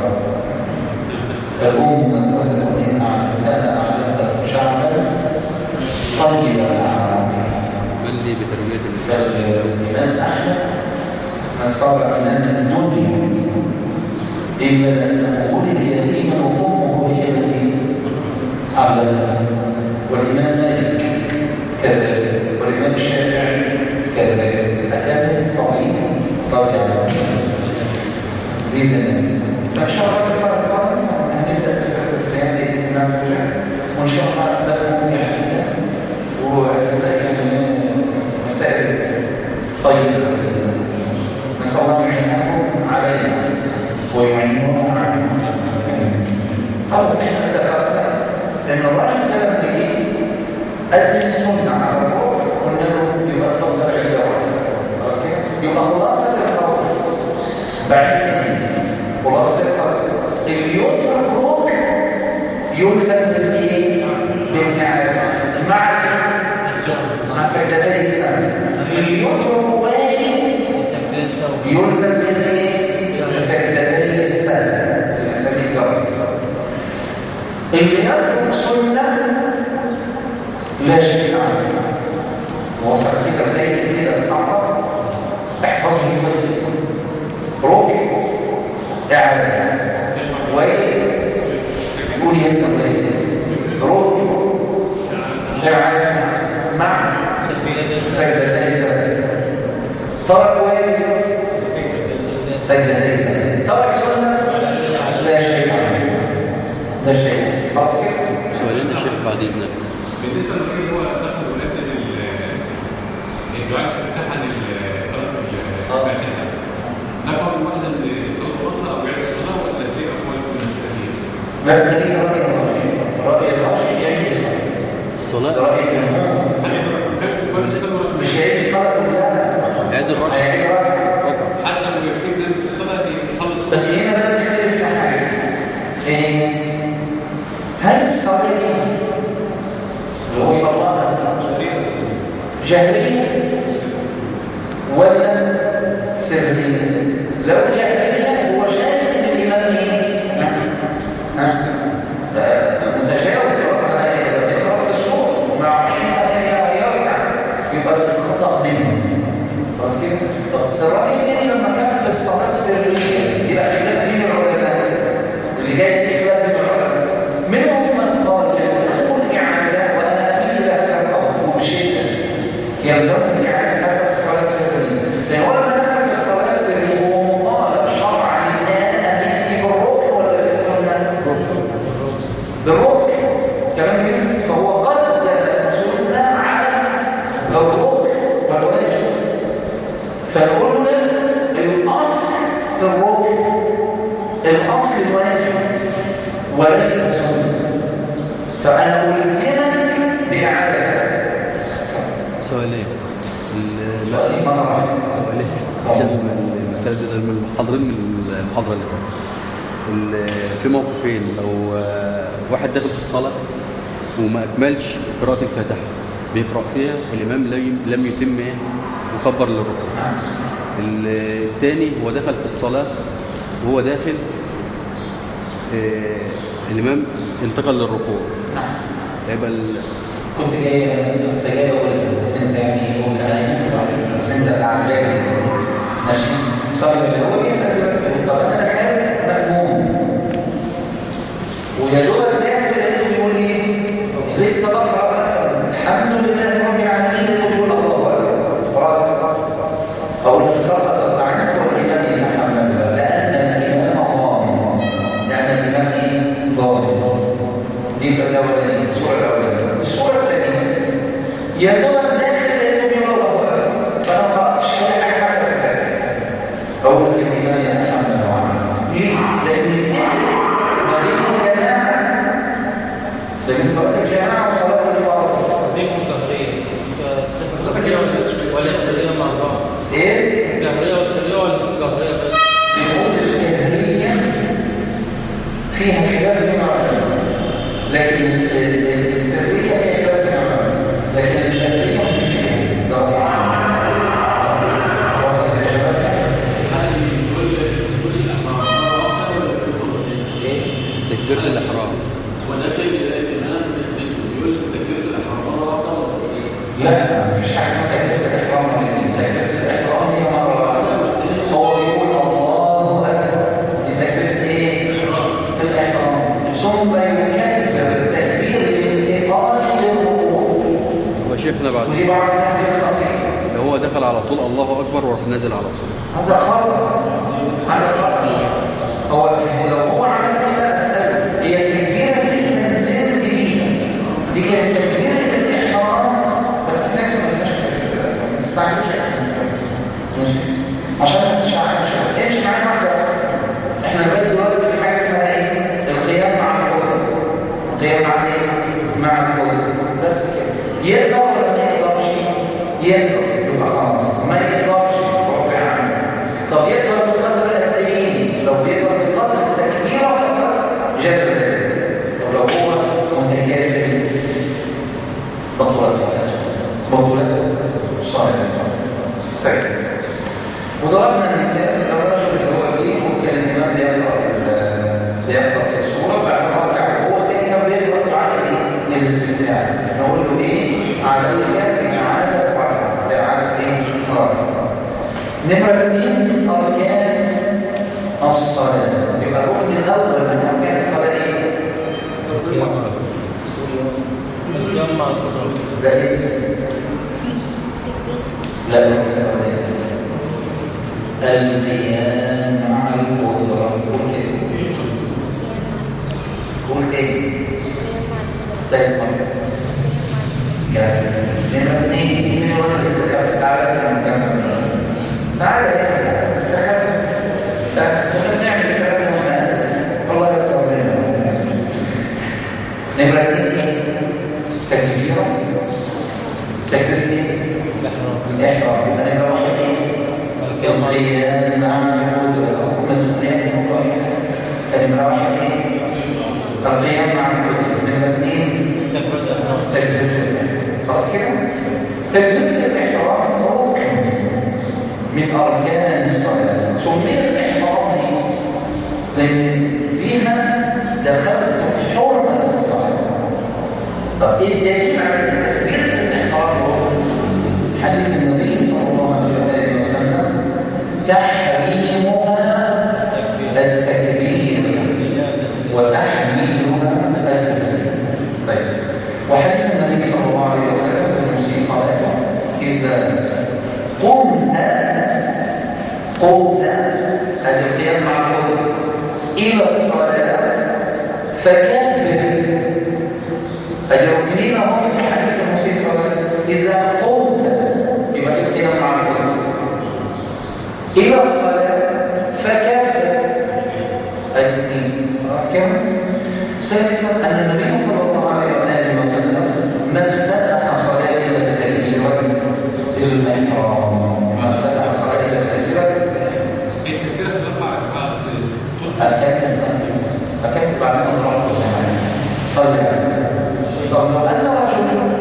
تقوم مدرسه ان اعلمتها اعلمت شعبا طيبا اعلمك من لي بتربية النساء الإمام أحمد من صار إمام الدنيا إلا أنه ولد يتيما وأمه هي التي علمته والإمام مالك كذلك والإمام الشافعي كذلك أكاد فضيل صلى على زيد الناس فإن شاء الله في المرة القادمة هنبدأ في فقه الصيام بإذن الله عز وجل وإن شاء الله ده ممتع جدا وهتلاقي يعني مسائل طيبة نسأل الله يعينكم علينا ويعيننا علينا خلاص احنا اتفقنا ان الراجل ده لما جه قدم السنة على الروح قلنا له يبقى اتفضل عيد خلاص كده يبقى خلاصة القول بعد تاني خلاصة القول اللي يترك روح يلزم بالايه؟ بالإعادة مع الايه؟ مع سجدتي السنة اللي يترك واجب يلزم بالايه؟ بسجدتي السنة الإنسان الجبر اللي يترك سنة لا شيء عليه وصل كده تلاقي كده صعبة احفظه كويس جدا ركن اعلى واجب قول يا ابن الله ركن اعلى مع سجدتي سنة ترك واجب سجدتي سنة ترك سنة لا شيء عليه لا انت ليك راي الراشد راي الراشد يعيد الصلاه الصلاة ده راي الجمهور مش هيعيد الصلاه كلها عيد الركعة هيعيد ركعه ركعة حتى لو يكفيك ده في الصلاه دي يخلص بس هنا بقى تختلف في حاجه إيه هل الصلاه دي اللي هو صلاها جهريه ولا سريه لو جهريه هو شايف ان الامام ايه ها؟ آه، متجاوز خلاص على بيقرا في الصور وما يعرفش انت يرجع يبقى الخطا منه خلاص كده طب الراي الثاني لما كان في الصلاه السريه دي بقى خلاف بين العلماء اللي جاي دي خلاف بين العلماء منهم من قال يلزمه الاعاده وانا اميل الى هذا القول وبشده يلزمه الاعاده حتى في الصلاه السريه لان هو لما دخل في الصلاه السريه هو مطالب شرعا الان ان ياتي بالركن ولا بالسنه؟ بالركن كلام كده فهو قدم السنه على الركن والواجب فقلنا الاصل الركن الاصل الواجب وليس السنه فانا الزمك باعاده هذا سؤالين ال- سؤالين مره واحده سؤالين عشان المسائل دي من حاضرين من المحاضرة اللي فاتت ال- في موقفين لو آه، واحد داخل في الصلاة وما أكملش قراءة الفاتحة بيقرأ فيها والإمام لم لم يتم إيه؟ يكبر للركوع الثاني هو دخل في الصلاة وهو داخل آه، الإمام انتقل للركوع يبقى ال- كنت جاي كنت جاي اقول بس انت يعني هو كلام بس انت تعبان ماشي صار هو بيسال دلوقتي طب انا دخلت مهموم ويا دوب داخل لقيته بيقول ايه؟ لسه بقرا مثلا الحمد لله رب العالمين لقيته بيقول الله اكبر قرات او لو سقطت عنك والامام يتحمل لان الامام ضامن لان الامام ايه؟ ضامن دي الاولانيه الصوره الاولانيه الصوره الثانيه يا دوب داخل لقيته بيقول الله اكبر فانا ما قراتش شيء حتى في الفاتحه اقول لك الامام يتحمل عنه ليه؟ لان التفرق ما بين الجماعه بين صلاه الجماعه وصلاه الفرض دي متفقين الجهرية ولا السرية مع بعض ايه؟ الجهرية والسرية ولا الجهرية بس بنقول الجهريه فيها خلاف بين العلماء لكن ال- ال- السريه فيها خلاف بين العلماء لكن الجهريه ما فيش فيها درجه وصل يا شباب ايه؟ تكبيرة الإحرام لا مفيش حاجه اسمها تكبيره الاحرام مرتين تكبيره الاحرام هي مره واحده هو بيقول الله اكبر دي تكبيره ايه الاحرام ثم يكبر التكبير الانتقال للركوع هو شيخنا بعد ودي بعض الناس بيخطئ فيها اللي هو دخل على طول الله أكبر وراح نازل على طول هذا خطأ هذا خطأ هو لو هو عمل كده أسأله هي تكبيرة دي أنت نزلت بيها دي كانت تكبيرة الإحرام بس الناس ما تبقاش تكبيرة ما تستعملش ماشي عشان ما تشعرش بس امشي معايا واحدة واحدة. احنا لغاية دلوقتي في حاجة اسمها ايه؟ القيام مع القدر القيام مع ايه؟ مع القدر بس كده يقدر ولا ما يقدرش؟ يقدر يبقى خلاص ما يقدرش رافع عنه طب يقدر بقدر قد ايه؟ لو بيقدر بقدر التكبيره فقط جاز ذلك طب لو هو متكاسل بطلت صلاته بطلت صلاته طيب وضربنا المثال الرجل اللي هو جه وكان الامام بيقرا ال- بيقرا في السوره بعد ما ركع وهو التاني كان بيقرا دعاء ايه؟ الاستفتاح نقول له ايه؟ عليك باعاده ركعه باعاده ايه؟ ركعه نمرة اثنين من أركان الصلاة يبقى الركن الأول من أركان الصلاة إيه؟ القيام مع القدرة ده إنت لا الركن الأولاني القيام مع القدرة قول كده قول تاني تالت مرة كده نمرة اثنين فين الوقت الاستخفاف تعالى نكمل تعالى يا استخف تعالى كنا بنعمل الكلام ده واحنا والله يستر لنا الإحرام يبقى نمرة واحد إيه؟ القيام مع القدرة حكم الثنائي المطلق نمرة واحد إيه؟ القيام مع القدرة نمرة اثنين تكبيرة الإحرام خلاص كده؟ تكبيرة الإحرام ركن من أركان الصلاة سميت إحرام لأن بها دخلت في حرمة الصلاة طب إيه الدليل على تكبيرة الإحرام حديث النبي صلى الله عليه وسلم تحريمها التكبير وتحميلها التسليم طيب وحديث النبي صلى الله عليه وسلم المسيء صلاته إذا قمت قمت هذا القيام مع القدر إلى الصلاة فكبر أجركنين هم في حديث المسيء صلاته إذا قمت يبقى القيام مع القدر إلى الصلاة فكبر الاثنين خلاص كده ثالثا ان النبي صلى الله عليه واله وسلم ما افتتح صلاه الى التكبيرات الاحرام ما افتتح صلاه الى التكبيرات التكبيرة في الأربع ركعات اكمل اكمل بعد ما تروح الجماعه صلي عليه طب لو ان رجل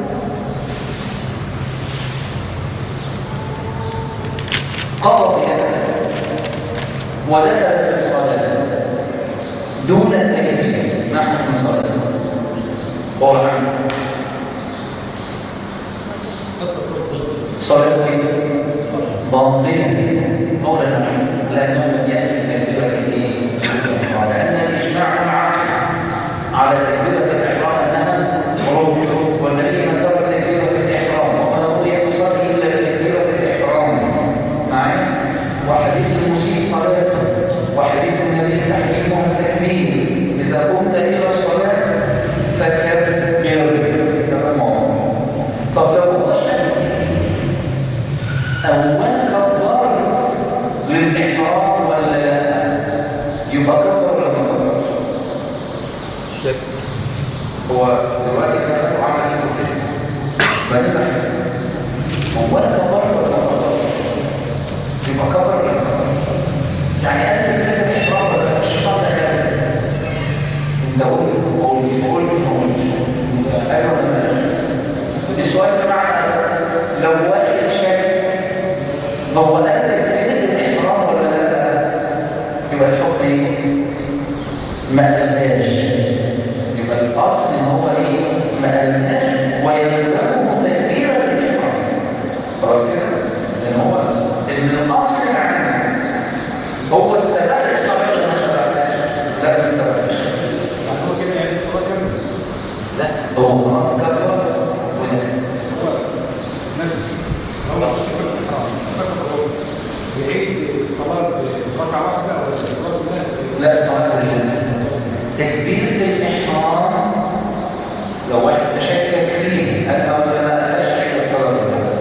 قضى بكذا ودخل في الصلاه دون التكبير ما حكم صلاته قول عنه صلاته باطلة قولا عنه لأنه يأتي بتكبيرة الإيه؟ لأن الإجماع معقد على تكبيرة الإحرام أنها ركن والذي ترك تكبيرة الإحرام وقال لا يصلي إلا بتكبيرة الإحرام معي وحديث المسيء صلاته وحديث النبي تحريمه التكبير إذا قمت إلى الصلاة فكبر كما طب لو هو شك أولا كبرت للإحرام ولا لا يبقى كبر ولا ما كبرش شك هو دلوقتي كفر وعمل ايه كده بنبح هو انا كبرت ولا ما كبرتش يبقى كبر ولا ما كبرش يعني انت كده الاحرام ولا الشيطان دخل انت قلت قلت قلت ما قلتش ايوه ولا لا السؤال بمعنى لو واحد شك هو انت كبيرة الاحرام ولا لا يبقى الحكم ايه ما قالناش يبقى الاصل ان هو ايه ما قالناش ويلزمه تكبيره الاحرام خلاص كده لان هو ان الاصل يعني هو استباح الصلاه ولا ما استباحش لا ما استباحش هو كده يعني الصلاة كاملة لا هو خلاص كبر ودخل ناس هو مش فكرة الإحرام سقط هو يعيد الصلاة بركعة واحدة ولا الصلاة كلها لا الصلاه لله تكبيره الاحرام لو واحد تشكك فيه قال له لا لا لا شك الصلاه لله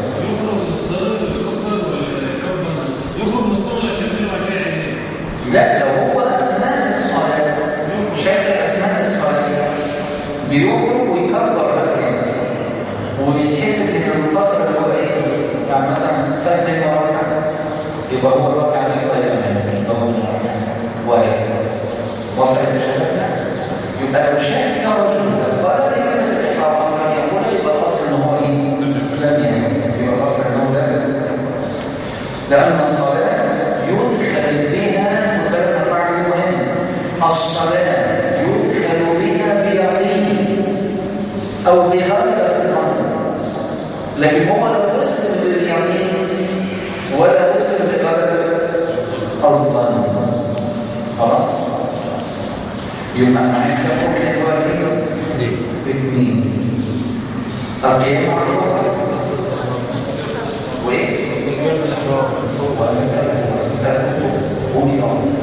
لا لو هو اثناء الصلاه شك اثناء الصلاه بيخرج ويكبر بقى تاني ويتحسب ان الفتره اللي هو ايه يعني مثلا فات منه ركعه يبقى هو الركعه دي طيبه منه يبقى هو الركعه وهكذا وصل لشبابنا يبقى لو شك رجل قالت كلمه الاحرام لم يقول يبقى الاصل ان هو ايه لم يعمل يبقى الاصل ان هو لم يعمل لأن الصلاة يدخل بها خد بالك من القاعدة دي مهمة الصلاة يدخل بها بيقين أو بغلبة ظن لكن هو لو وصل باليقين ولا وصل بغلبة الظن خلاص يبقى معاك كم دلوقتي؟ اثنين القيام على الركعة وايه؟ ومسألة مسألة قولي أفضل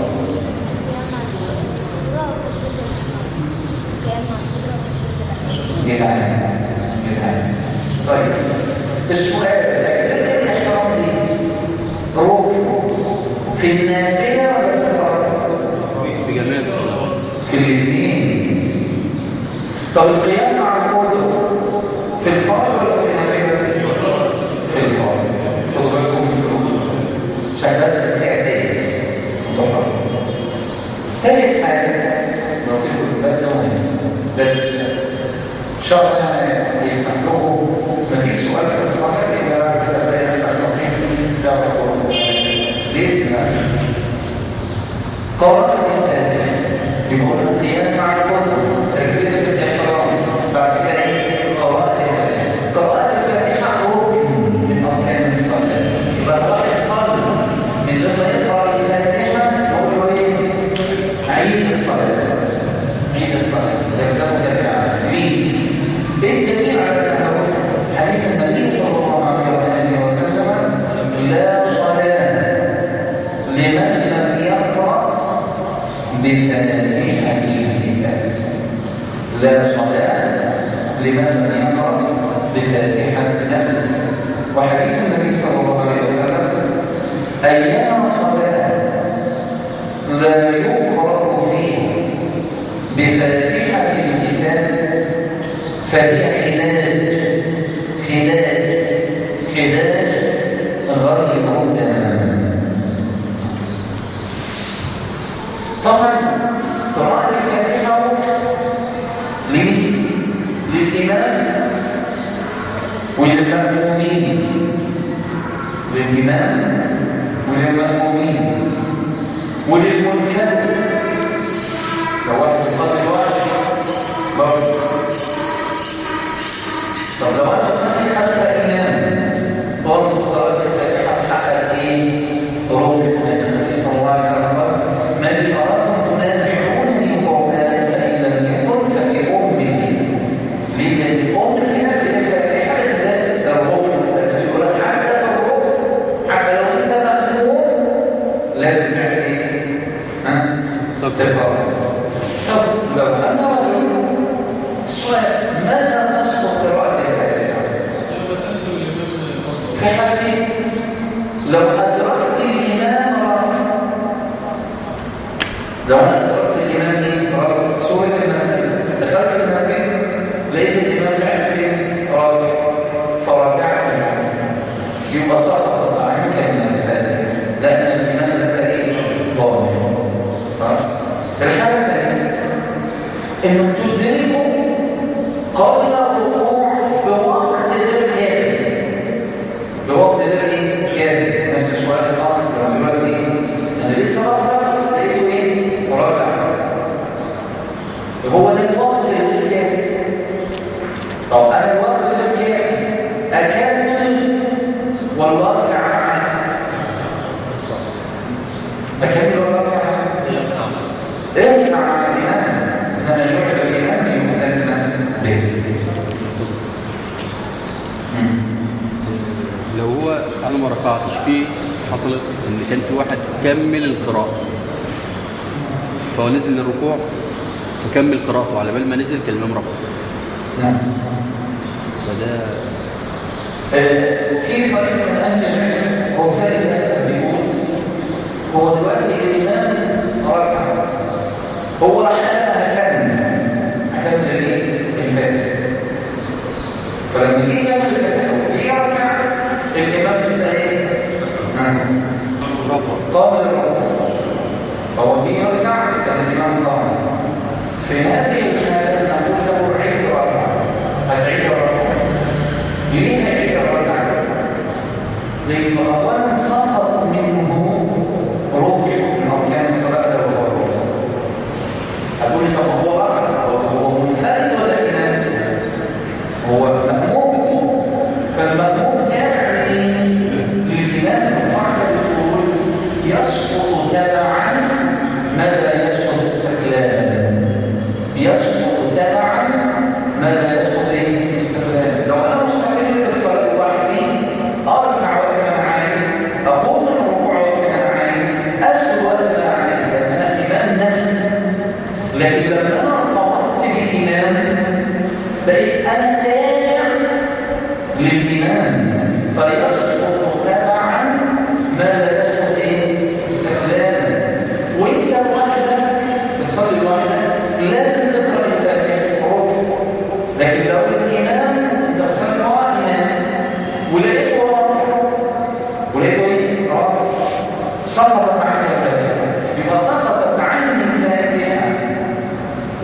جدعان جدعان طيب السؤال تكبيرة الإحرام دي ركن في النافلة ولا في الفرض؟ في جميع الصلوات في الاثنين طب القيام مع القدر في الفرض ولا في النافلة؟ في الفرض تاني حاجه لطيف الباب ده مهم بس ان شاء الله يعني يفتح لكم مفيش سؤال في الصلاه الا بعد كده تلاقي نفسك ممكن تعرفوا باذن الله قراءة الفاتحة يقول القيام مع القدرة تكبيرة الإحرام بعد كده إيه؟ قراءة الفاتحة قراءة الفاتحة ركن من أركان الصلاة يبقى الواحد صلى من غير ما يقرأ الفاتحة نقول له إيه؟ عيد الصلاة عيد الصلاة ده كتاب كده ليه؟ إيه الدليل على أنه حديث النبي صلى الله عليه وسلم لا صلاة لمن لم يقرأ بفاتحة الكتاب لا صلاة لمن لم يقرأ بفاتحة الكتاب وحديث النبي صلى الله عليه وسلم أيام صلاة لا يقرأ فيه بفاتحة الكتاب فهي خلاج خلاج خلاج غير تمام طبعا قراءة الفاتحة لمين؟ للإمام وللمأمومين للإمام وللمأمومين وللمنفرد لو واحد بيصلي لوحده برضه طب لو انا بصلي خلف الامام برضه قراءة الفاتحة في حق ايه؟ ركن النبي صلى الله عليه وسلم من أراكم تنازعونني قرآن فإن لم يكن فبأم الكتاب ليه؟ لأن أم الكتاب هي الفاتحة ده الركن النبي يقول لك حتى في الركن حتى لو أنت مأموم لازم تعمل ايه؟ ها؟ طب تقرأ طب لو أنا رجل السؤال متى تسقط قراءة الفاتحة؟ في حالتين لو أدركت الإمام راكع لو أنا أدركت الإمام إيه؟ راكع سورة المسجد دخلت المسجد لقيت الإمام فعل فين؟ راكع فركعت معه يبقى سقطت عنك من الفاتحة لأن الإمام لك إيه؟ ظاهر خلاص؟ الحالة الثانية إنك تدركه قبل الركوع بوقت غير كافي بوقت غير ايه؟ كافي نفس السؤال الاخر لما يقول لك ايه؟ انا لسه بقرا لقيته ايه؟ مراجع هو ده الوقت غير كافي طب انا الوقت غير كافي اكمل ولا ارجع معاك؟ اكمل ولا ارجع معاك؟ ارجع مع الامام انما جعل الامام يفتن به لو هو انا ما رفعتش فيه حصلت ان كان في واحد كمل القراءه فهو نزل للركوع فكمل قراءته على بال ما نزل كان الامام رفع نعم فده آه، في فريق من اهل العلم هو سيد الاسد بيقول هو دلوقتي الامام ركع هو راح قال هكمل هكمل الايه؟ الفاتحه فلما يجي يعمل الفاتحه ويجي يركع الامام استعين رفع قام للركوع هو جه يركع كان الامام قام في هذه الحاله نقول له عيد ركعه هتعيد الركوع ليه هيعيد الركعه لانه اولا سقط منه ركن من اركان الصلاه وهو الركوع هتقول لي طب هو ركع هو هو منفرد ولا امام هو مأموم فالمأموم تابع للإمام القاعدة بتقول يسقط تبعا ما لا يسقط استقلالا يسقط تبعا ما لا يسقط ايه استقلالا لو انا مستقل بالصلاه لوحدي اركع وقت ما انا عايز اقوم من الركوع وقت ما انا عايز اسجد وقت ما انا عايز لان انا امام نفسي لكن لما انا ارتبطت بامام بقيت انا تابع للامام فيسقط تبعا ما لا يسقط ايه استقلالا وانت لوحدك بتصلي لوحدك لازم تقرا الفاتحه ركن لكن لو الامام انت بتصلي مع امام ولقيته راكع ولقيته ايه راكع سقطت عنك الفاتحه يبقى سقطت عني الفاتحه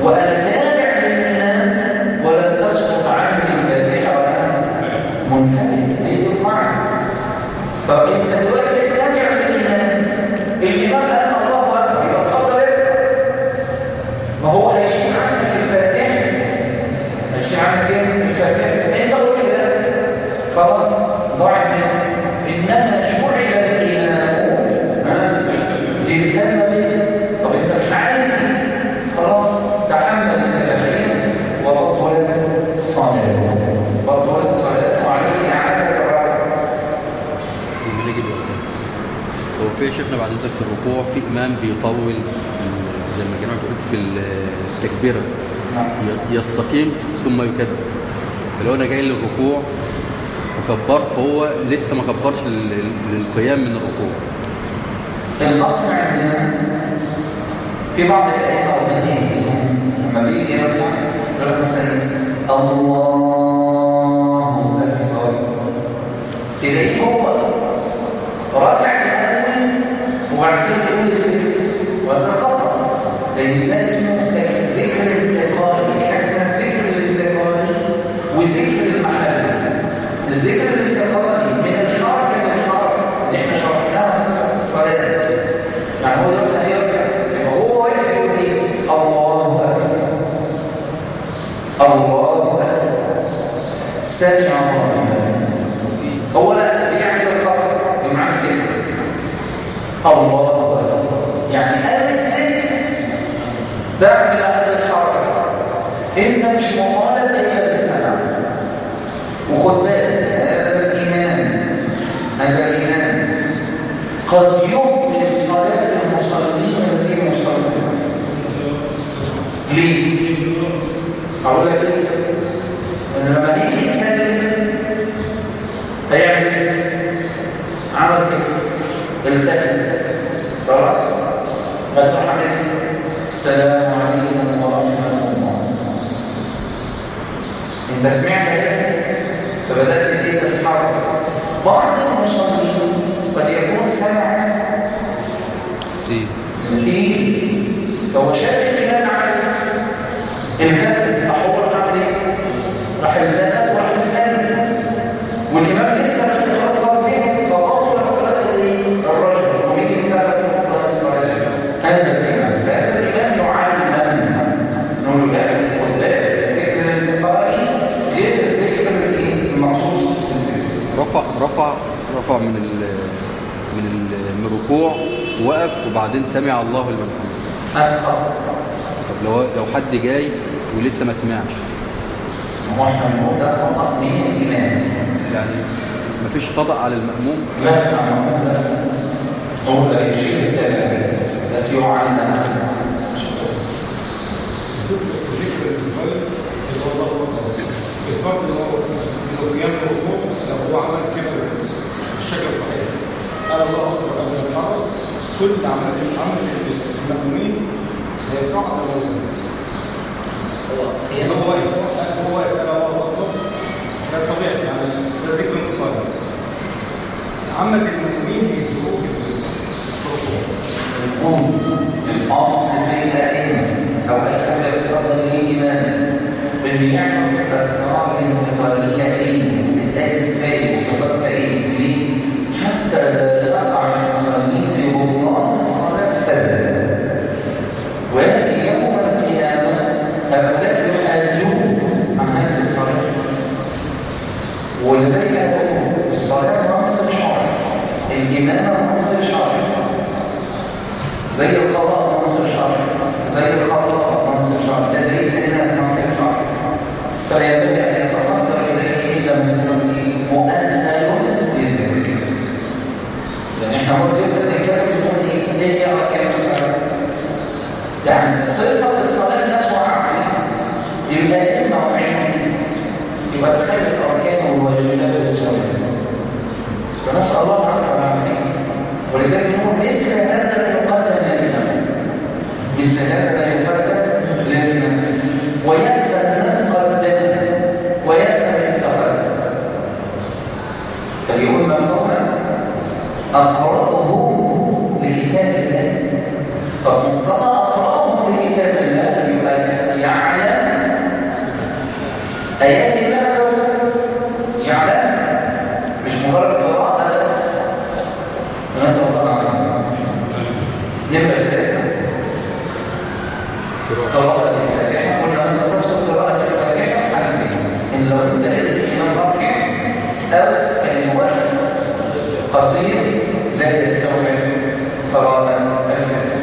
وأنا تابع للإمام ولن تسقط عني الفاتحة وأنا منفرد هي دي القاعدة فأنت دلوقتي تتابع للإمام الإمام قال الله أكبر يبقى اتفضل اركع ما هو هيشيل عنك الفاتحة هيشيل عنك ايه الفاتحة أنت قلت كده خلاص ضاعت منك إنما شرع الإمام ها؟ ليهتم به طب أنت مش عايز خلاص تحمل التبعين وبطلت صلاته بطلت صلاته وعليه إعادة الركعة لما نيجي دلوقتي هو في شيخنا بعد ذلك في الركوع في امام بيطول زي ما الجماعه بيقول في التكبيره ي- يستقيم ثم يكبر فلو انا جاي للركوع وكبرت فهو لسه ما كبرش لل- للقيام من الركوع الأصل عندنا في بعض الآيات أو الدنيا لما بيجي يرجع يقول لك مثلا الله أكبر تلاقيه هو راجع الأول وبعد كده يقول الذكر وهذا خطأ لأن ده اسمه ذكر الانتقالي في حاجة اسمها الذكر الانتقالي وذكر المحل الذكر الانتقالي من الحركة للحركة اللي احنا شرحناها في صفة الصلاة يعني هو دلوقتي هيرجع يبقى هو واقف يقول ايه؟ الله أكبر الله أكبر سمع الله لمن هو لا بيعمل الخطأ بمعنى كده الله أكبر يعني أنا الذكر بعد هذا الحركة أنت مش مطالب إلا بالسمع وخد بالك هذا الإمام هذا الإمام قد يبطل صلاة المصلين الذين يصلون ليه؟ أقول لك إيه؟ إن لما يجي يسلم هيعمل إيه؟ عمل كده التفت خلاص؟ فتروح عامل إيه؟ السلام عليكم ورحمة الله انت سمعت ايه فبدات ايه تتحرك بعض المصلين قد يكون سمع دي تيجي فهو شاف الكلام عليه التفت راح هو عمل ايه راح التفت وراح مسلم والامام لسه ما خلاص بيه فبطل صلاه الايه الرجل وبيجي السبب في بطلان الصلاه هذا الامام هذا الامام يعلم نقول له لا خد بالك الذكر الانتقالي غير الذكر الايه المخصوص بالذكر رفع رفع رفع من ال من ال من الركوع وقف وبعدين سمع الله لمن حمده هذا خطأ طب لو لو حد جاي ولسه ما سمعش هو احنا بنقول ده خطأ من الإمام يعني مفيش خطأ على المأموم لا لا لا هو لا يشير التابع بس يعلم ذكر الفرد اللي هو الله اكبر الفرد اللي هو انه قيام الركوع لو هو عمل كده بالشكل الصحيح قال الله اكبر قبل الفرد كل عمل عمل المأمومين هيقع على الله هو واقف هو واقف قال الله اكبر ده طبيعي يعني ده ذكر انتقالي عامة المأمومين هيسبقوه في الركوع الأصل في الأئمة أو أي في صدر الإمام اللي يعمل في الأسرار الانتقالية فيه تتقال إزاي وصفاتها إيه ليه؟ حتى لا يقع المصلين في بطلان الصلاة بسبب ويأتي يوم القيامة هؤلاء يحاجون عن هذه الصلاة ولذلك أقول الصلاة منصب شرعي الإمامة منصب شرعي زي القضاء منصب شرعي زي الخطأ منصب شرعي تدريس الناس منصب شرعي فينبغي أن يتصدر إليه إلا من يكون مؤهل لذلك لأن احنا قلنا لسه بنتكلم بنقول إيه؟ إيه هي أركان الصلاة؟ يعني صفة الصلاة الناس وقع فيها يبقى إما وعين يبقى تخيل الأركان والواجبات والسنن فنسأل الله العفو والعافية ولذلك نقول مثل هذا لا يقدم للإمام مثل هذا لا يقدم للإمام ويأسى من قدم ويأسى من تقدم فليقول من قوما أقرأهم لكتاب الله طب مقتضى أقرأهم لكتاب الله يبقى قراءة الفاتحة قلنا أنت تسقط قراءة الفاتحة في حالتين إن لو أنت لقيت الإمام راكع أو الوقت قصير لا يستوعب قراءة الفاتحة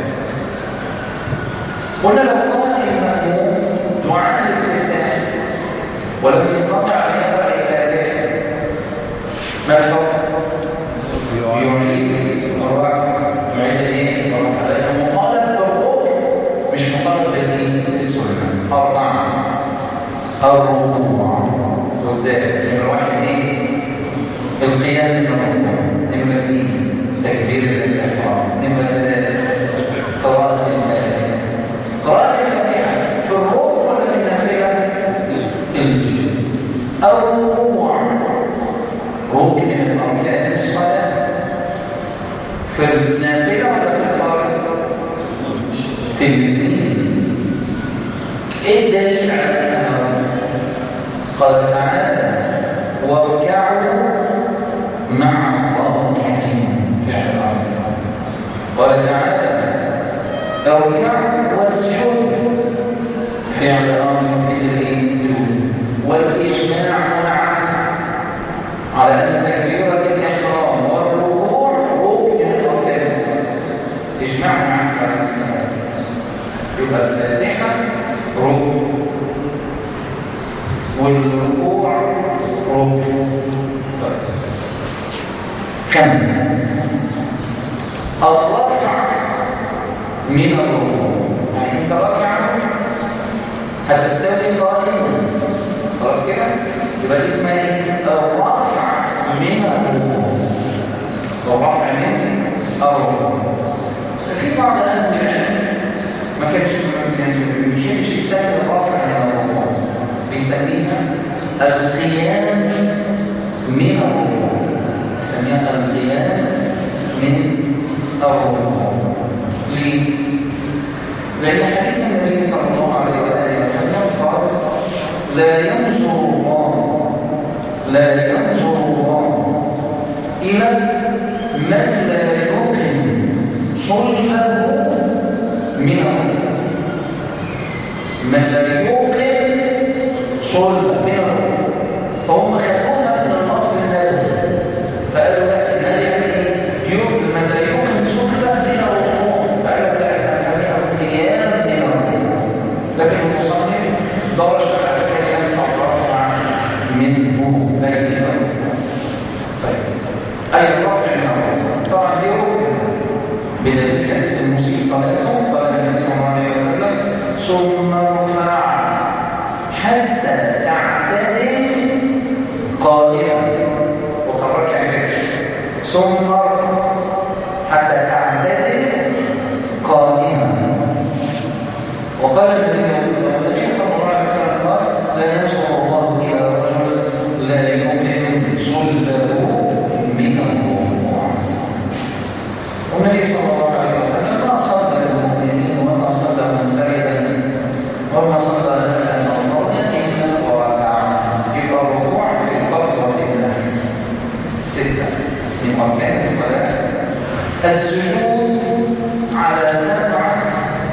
قلنا لو قرأ المأموم دعاء الاستفتاح ولم يستطع أن يقرأ الفاتحة ما الحكم؟ يعيد الركعة يعيد الايه؟ الركعة لأنه مطالب بالركوع مش مطالب بالايه؟ بالسنة أربعة الركوع قدام نمرة واحد ايه؟ القيام من الركوع نمرة اثنين تكبيرة الإحرام نمرة ثلاثة قراءة الفاتحة قراءة الفاتحة في الركوع ولا في النافلة؟ الركوع ركن من أركان الصلاة في النافلة ولا في الفرض؟ في الاثنين ايه الدليل على انها قال تعالى واركعوا مع الراكعين فعل الامر قال تعالى اركعوا واسجدوا فعل الامر في الوجود والاجماع منعت على ان تكبيره الاحرام والركوع ركن من اركان الصلاه اجماع منعت على المسلمين يبقى الفاتحه ركن والركوع ركن طيب خمسه الرفع من الركوع يعني انت راكع هتستوي قائما خلاص كده يبقى دي اسمها ايه الرفع من الركوع الرفع من الركوع في بعض اهل العلم ما كانش ما بيحبش يسمي الرفع من الركوع بيسميها القيام من الركوع بيسميها القيام من الركوع ليه؟ لأن حديث النبي صلى الله عليه وآله وسلم قال لا ينظر الله لا ينظر الله إلى من لا يوقن صلبه من الركوع من لا يوقن صلبه من الركوع فهم خدوها من اللفظ النبوي فقالوا لا النبي يعني يوقن من لا يوقن صلبه من الركوع فقال لك لا احنا نسميها القيام من الركوع لكن المصنف درج على كلمه الرفع منه اي من الركوع طيب اي الرفع من الركوع طبعا دي ركن بدليل حديث المسيء صلاته قال النبي صلى الله عليه وسلم ثم ارفع حتى تعتدل قائما وقررت كده ثم ارفع حتى تعتدل قائما وقال النبي النبي صلى الله عليه وسلم قال لا ينصر الله الى رجل لا يمكن صلبه من الركوع والنبي صلى الله عليه وسلم ما صلى للمؤمنين وما صلى منفردا وما صلى نفلا مفروضا الا وركع يبقى الركوع في الفرض وفي النفل سته من اركان الصلاه السجود على سبعه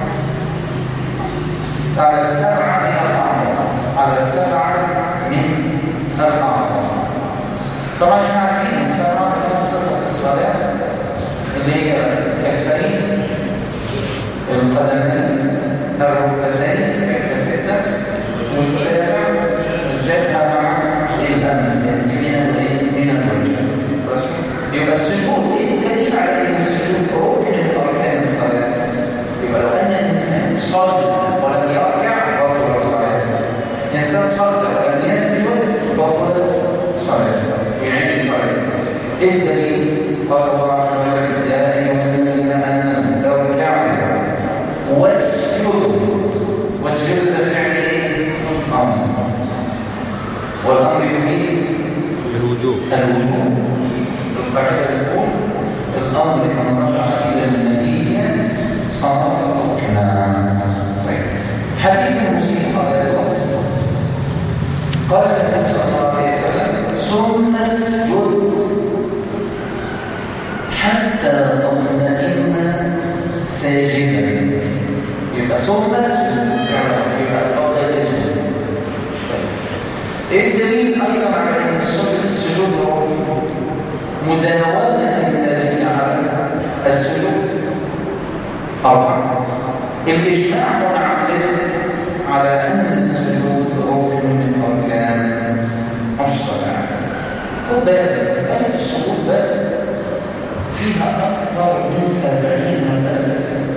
على السبعه من الاعضاء على السبعه من الاعضاء طبعا احنا عارفين السبعه اللي في صفه الصلاه اللي هي الكفين القدمين الركبتين احنا ستة والسابع الجبهة مع الأنف يعني من الايه؟ من الوجه يبقى السجود ايه الدليل على ان السجود ركن من اركان الصلاة يبقى لو ان انسان صلى ولم يركع بطل صلاته انسان صلى ولم يسجد بطل صلاته يعيد الصلاة ايه الدليل؟ قال الله عز وجل يا ايها الذين امنوا اركعوا واسجدوا واسجدوا ده فعل ايه؟ امر والامر يفيد الوجوب الوجوب القاعده تقول الامر ان رجع الى النبي صار ركنا طيب حديث المسيء صلاته قال النبي صلى الله عليه وسلم ثم اسجد حتى تطمئن ساجدا يبقى ثم السجود يبقى اتفضل السجود ايه الدليل ايضا على ان السجود السجود هو مداومه النبي على السجود أربعة الإجماع منعقد على أن السجود ركن من أركان الصلاة خد بالك مسألة السجود بس فيها أكثر من سبعين مسألة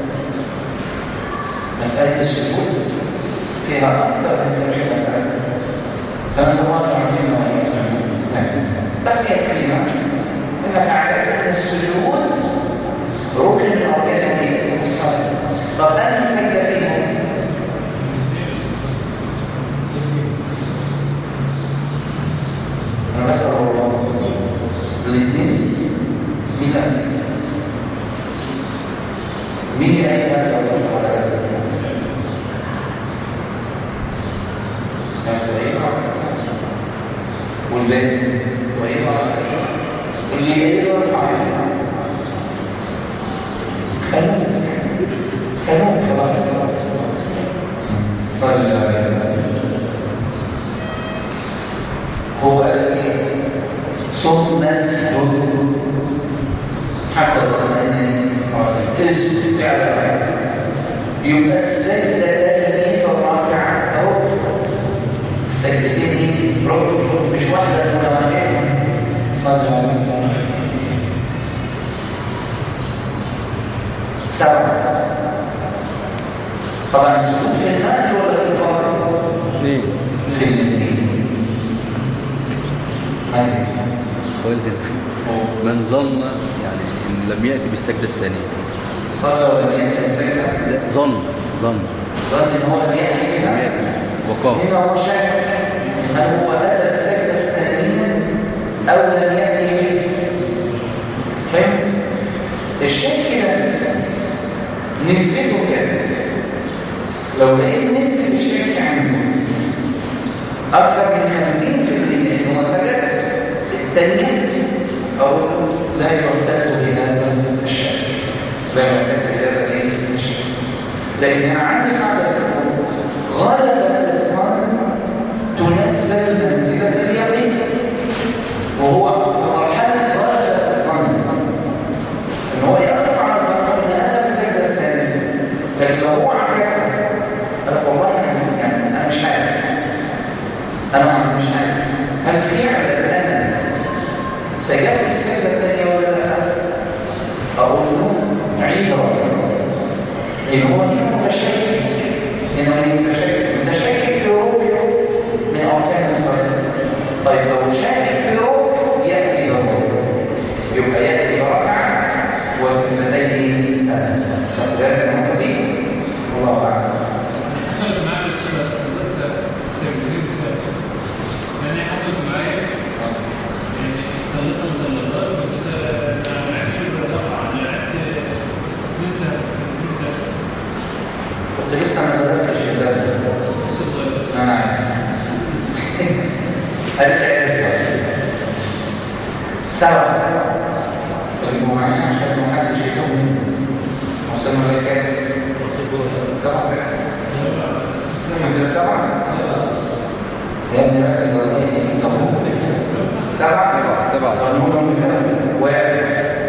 مسألة السجود فيها أكثر من سبعين مسألة كان سواء عاملين بس يكفينا انك عارف ان السجود ركن من اركان في الصلاه طب انا سجد فيهم انا بسال الله الاثنين مين قال مين قال هذا الله على هذا والباقي وايه واللي يقدر يرفع خلوك خلوك خلاص صلى عليه هو قال ايه ثم اسجد حتى تطمئن اسجد فعلا يبقى السجدتين في الركعه اهو السجدتين دي ركن مش واحده ولا واحده صلى عليه سبعة طبعا السجود في النفل ولا في الفرض؟ اثنين في الاثنين مثلا سؤال هنا من ظن يعني ان لم ياتي بالسجده الثانيه صلى ولم يأتي السجدة لا ظن ظن ظن ان هو لم يأتي لم بها ياتي وقام هنا هو شك هل هو أتى بالسجدة الثانية أو لم يأتي به فاهم؟ الشك ده نسبته كام؟ لو لقيت نسبة الشك عنده أكثر من 50% إن هو سجد الثانية أو لا يعتد بهذا الشك لا يعتد بهذا الإيه؟ الشك لأن أنا عندي قاعدة بتقول غلبة الظن تنزل منزلة اليقين وهو في مرحلة غلبة الظن ان هو يغلب على ظنه ان اتى بالسجدة الثانية لكن لو هو عكسها انا والله يعني يعني انا مش عارف انا مش عارف هل فعلا انا سجدت السجدة الثانية ولا لا؟ اقول له عيد ربنا ان هو هنا متشكك انه متشكك متشكك في ركن من اركان الصلاه طيب لو شاكك في ركن ياتي بركن يبقى ياتي بركعه وسجدتين سنه خدت بالك من النقطه دي والله اعلم حصلت معايا بس سجدين سنة يعني حصلت معايا يعني صليت مصليات بس ما لعبش بالرفع لعبت اثنين سنة اثنين سنة كنت لسه ما درستش الباب لسه صغير انا عارف ادي عرفت سبعه طيب معايا عشان ما حدش يتوه وصلنا لكام سبعه عندنا سبعه يا ابني ركز على دي سبعه سبعة. قانون واحد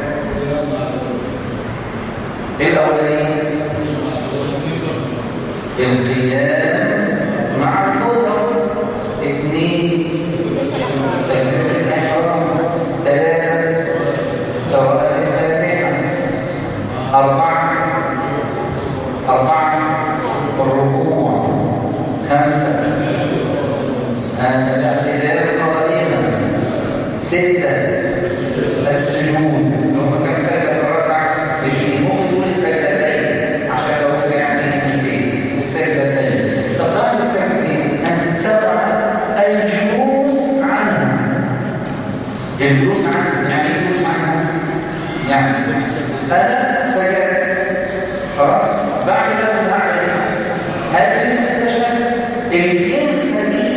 ايه الاولانيه القيام مع القدرة اثنين تكبيرة الإحرام ثلاثة قراءة الفاتحة أربعة أربعة الركوع خمسة الاعتدال قائما ستة السجود هم كم سجدة في الركعة؟ اللي ممكن تقول السجدتين عشان لو انت يعني نسيت السجدتين طب بعد السجدتين أن سبعة الجلوس عنها الجلوس عنها يعني ايه الجلوس عنها؟ يعني أنا سجدت خلاص بعد كده هعمل ايه؟ هجلس التشهد الجلسة دي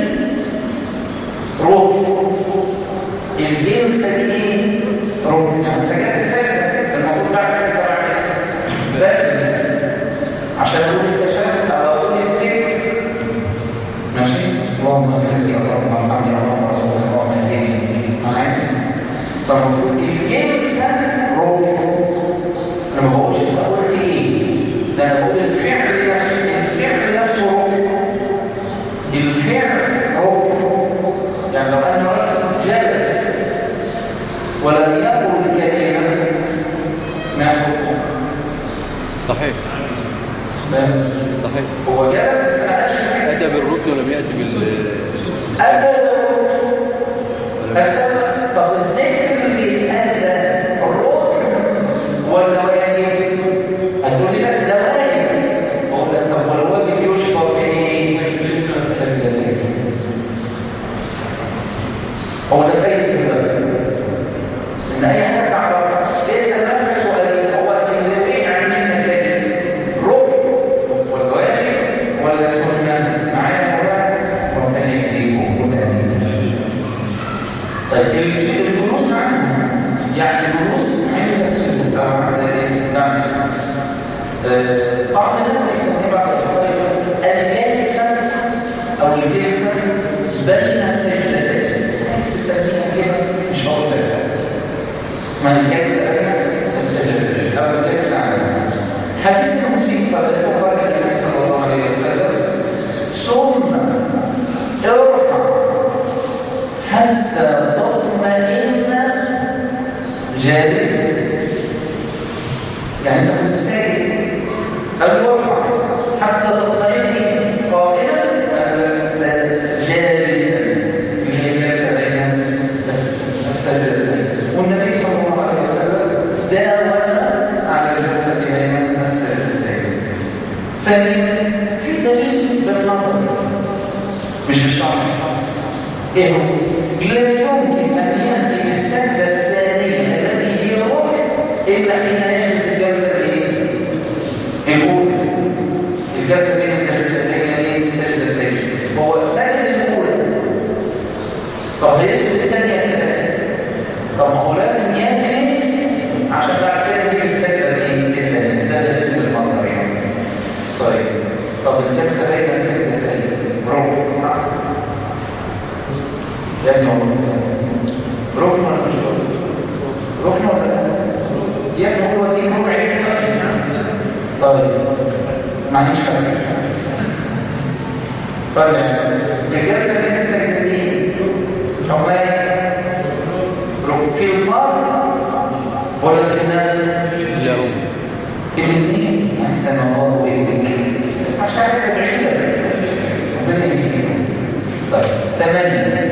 ركن الجلسة دي ايه؟ ركن يعني سجدت سجدة المفروض بعد السجدة بعد ايه؟ بجلس عشان اقول التشهد جلس بس ما قالش فيه اتى بالركن ولم ياتي بال أتى أسأل طب الذكر اللي بيتقال ده الركن ولا واجب؟ هتقول لي لا ده واجب أقول لك طب والواجب يشفر بإيه؟ سجدة الاسم هو ده فايدة الواجب إن أي حاجة تعرفها اسأل نفسك سؤالين هو اللي وقع منك ده ركن ولا واجب ولا سنة معايا ولا ربنا يهديكم ويهدينا طيب ال- الجلوس عنه يعني الجلوس عند السجود او عند بعد السجود آه، بعض الناس بيسموه بعض الفقهاء الجلسه او الجلسه بين السجدتين ناس يسميها كده مش هقول لك اسمها الجلسه بين السجدتين او الجلسه عنها حديث المسلم صلى الله عليه النبي صلى الله عليه وسلم ثم ارفع حتى تطمئن جالسا يعني انت كنت ساجد قبل وارفع حتى تطمئن قائما ولا جالسا اللي هي الجلسه بين بس السجدتين والنبي صلى الله عليه وسلم داوم على الجلسه بين السجدتين ثانيا في دليل بالنظر مش بالشرع ايه هو؟ لا يمكن ان ياتي بالسجده الثانيه التي هي روح الا حين يجلس الجلسه الايه؟ الاولى الجلسه بين الجلستين هي السجدتين هو سجد الاولى طب هيسجد الثانيه الثانيه طب ما هو لازم يجلس عشان بعد كده يجيب السجده دي الثانيه ده دليل بالنظر يعني طيب طب الجلسه بين السجدتين روح صح؟ يا ابني والله ركن ولا مش ركن؟ ركن ولا لا؟ يا ابني هو دي ربع عين طيب طيب معلش فاكر صلي الجلسه دي لسه جديدين شغلانه ركن في الفرض ولا في النفل؟ لا هم الاثنين احسن الله اليك عشان عايز ادعي لك ربنا يهديك طيب ثمانية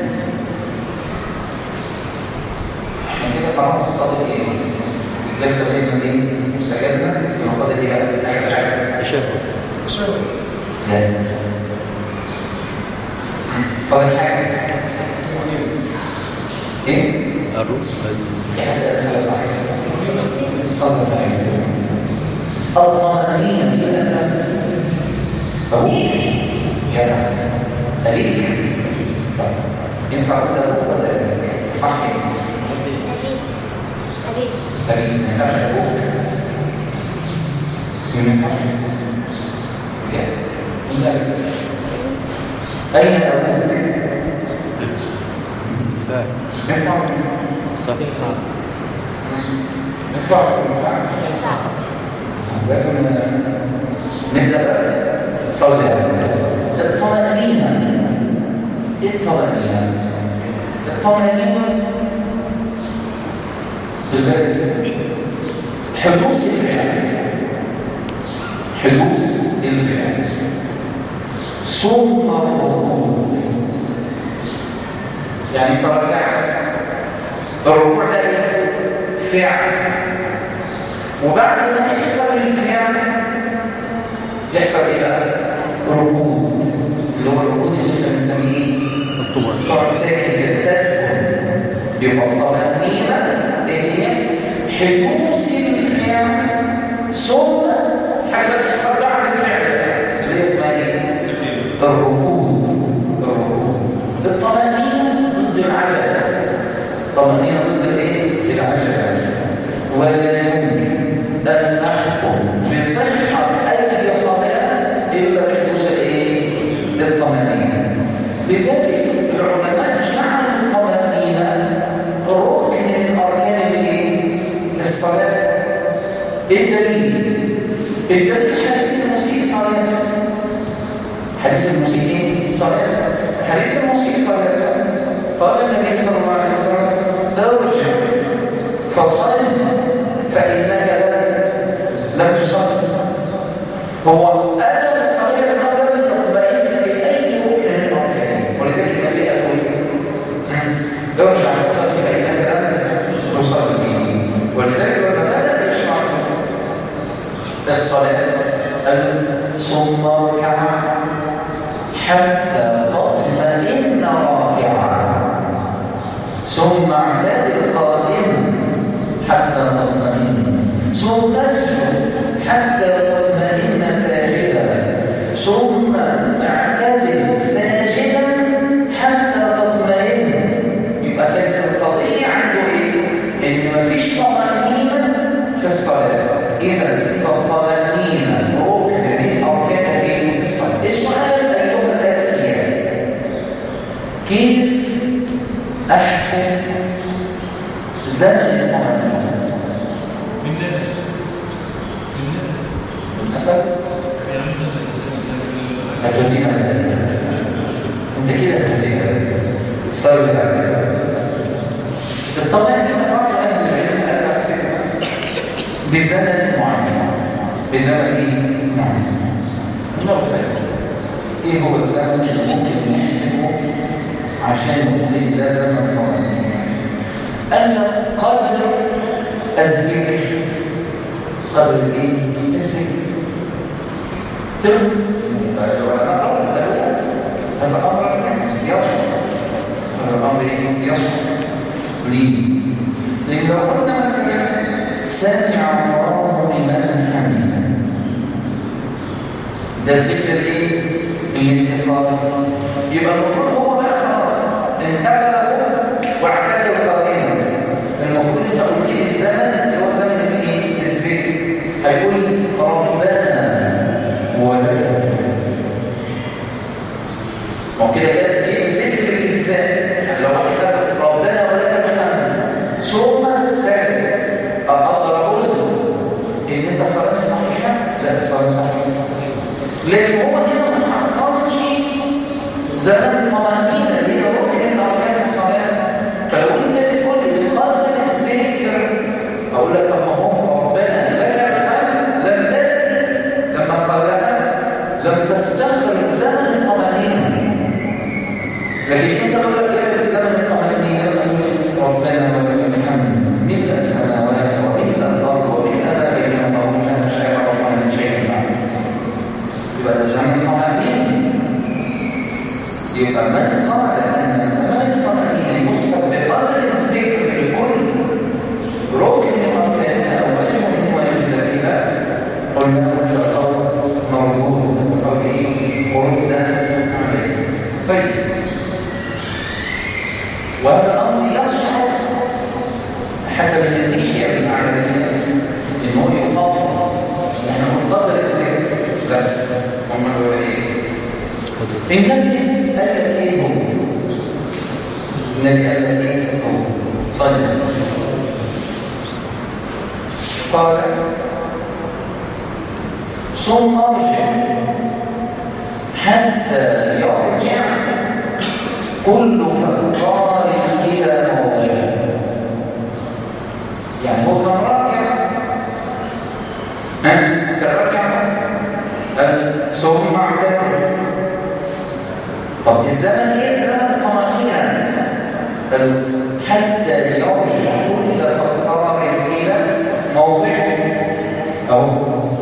احنا كده خلاص فاضل ايه؟ جلسة بيننا دي وسجدنا يبقى فاضل ايه بقى؟ اخر حاجة تشهد لا فاضل حاجة ايه؟ الروح في حاجة قالها صح اتفضل بقى يا جماعة. الطمأنينة دي أنا أقول يا أبيك صح ينفع أقول أبوك ولا أبيك صح أبيك ما ينفعش أبوك ما ينفعش بجد مين أبيك أين أبوك فاعل ينفع صح ينفع ينفع لازم نبدأ بقى صلي على النبي. الطمأنينة ايه الطمأنينة؟ الطمأنينة بالبلد حدوث الفعل حدوث الفعل ثم الركود يعني انت ركعت الركوع ده ايه؟ فعل وبعد ما يحصل الفعل يحصل ايه بقى؟ ركود اللي هو الركود اللي احنا بنسميه ايه؟ الطمأنينة تقعد ساكت كده تسكن يبقى الطمأنينة اللي هي حدوث الفعل ثم حاجة بقى تحصل بعد الفعل اللي هي اسمها ايه؟ الركود الركود الطمأنينة ضد العجلة الطمأنينة ضد الايه؟ العجلة ولا يمكن أن نحكم بصحة أي صلاة إلا بحدوث الايه؟ الطمأنينة لذلك العلماء جعلوا الطمأنينة ركن من أركان الايه؟ الصلاة الدليل الدليل حديث المسيء صلاته حديث المسيء صلاته حديث المسيء صلاته قال النبي صلى الله عليه وسلم ارجع فصل فإنك لم لم تصل هو أتى بالصلاة حتى تطمئن راكعا ثم اعتدل قائما حتى تطمئن ثم اسجد حتى تطمئن ساجدا ثم اعتدل ساجدا حتى تطمئن يبقى كانت القضيه عنده ايه؟ ان مفيش طمانينه في الصلاه اذا فالطمانينه ركن من اركان ايه؟ الصلاه السؤال ايها الاذكياء كيف احسن زمن الطمانينه؟ بالنفس بالنفس النفس يعني مثلا هتودينا انت كده هتودينا الصلاه اللي بعدها الطمانينه بعض اهل العلم قال نفسها بزمن معين بزمن ايه؟ معين نقطه ايه هو الزمن اللي ممكن نحسبه عشان نقول ان ده زمن طمانينه قال لك قدر الذكر قدر الايه؟ الذكر تم العلماء قالوا هذا امر يعني يصعب هذا الامر ايه؟ يصعب ليه؟ لان لو قلنا مثلا سمع الله لمن حمده ده الذكر ايه؟ الانتقال يبقى المفروض هو بقى خلاص انتقل واعتدل قائما المفروض انت قلت لي الزمن اللي هو زمن الايه؟ الذكر هيقول لي ربنا ولك هو كده كده ايه ذكر الانسان يعني لو واحد قال ربنا ولك الحمد ثم سال اقدر اقول ان انت صلاه صحيحه لا الصلاه صحيحه لكن هو هنا ما حصلش زمن الطمانينه اللي هي ركن من اركان الصلاه فلو انت بتقول لي بقدر الذكر اقول لك طب ما هو ربنا لك الحمد لم تاتي لما قالها لم تستخرج زمن الطمانينه لكن انت تقول لك جاء زمن الطمانينه ربنا ولك الحمد ملء السماوات وملء الارض وملء ما بينهما وملء ما شاء الله من شيء بعد يبقى ده زمن الطمانينه يبقى من قال ان زمن الطمانينه يحسب بقدر الذكر لكل ركن من اركانها ووجه من واجباتها قلنا هذا القول موجود قوله ورد عليه طيب وهذا الامر يصعب حتى من الناحيه المعنويه انه يفضل نحن نقدر الذكر لا هم هو ايه النبي قال لك ايه هو النبي قال لك ايه هو صلى قال ثم ارجع حتى يرجع كل فقار الى موضعه يعني هو كان راكع ها كان راكع قال ثم اعتذر طب الزمن ايه زمن الطمأنينة قال حتى يرجع كل فقار الى موضعه اهو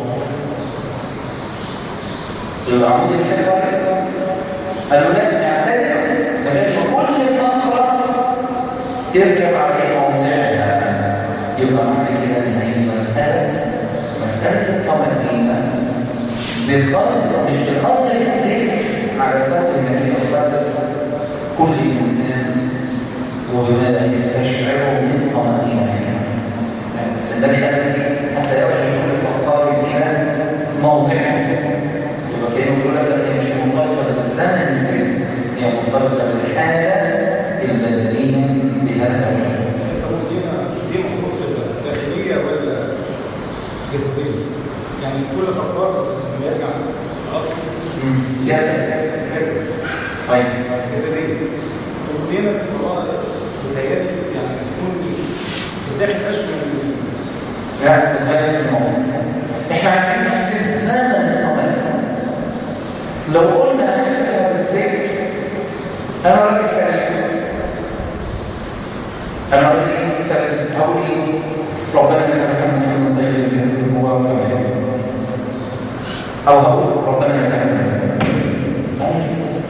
العمود الفقري قالوا لا اعتدل ولكن كل فقرة تركب عليه موضعها يبقى معنى كده ان هي مسألة مسألة الطمأنينة بقدر مش بقدر الذكر على قدر ما هي بقدر كل إنسان وبما يستشعره من طمأنينة فيها يعني بس النبي قال لك حتى يرجع كل فقار إلى موضعه يبقى كانه بيقول لك هي مش مرتبطه بالزمن الزمن هي مرتبطه بالحاله البدنيه بهذا الوجه طب دي دي المفروض تبقى داخليه ولا جسديه؟ يعني كل فقار لما يرجع اصل جسد جسد طيب جسديه طب ليه في الصلاه بتهيألي يعني تكون في الداخل اشمل لا تتغير الموضوع احنا عايزين نحسب زمن الطمأنينة لو قلنا نحسبها بالذكر انا راجل سليم انا راجل ايه سليم هقول ايه ربنا لك الحمد حمدا طيبا جدا مباركا فيه او هقول ربنا لك الحمد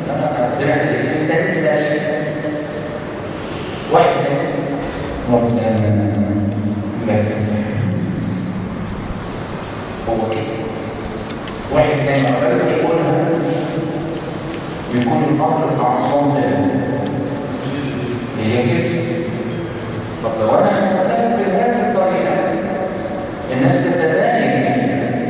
بيكون القطر بتاع اسوان تاني هي كده طب لو انا حسبتها بهذه الطريقه الناس تتباين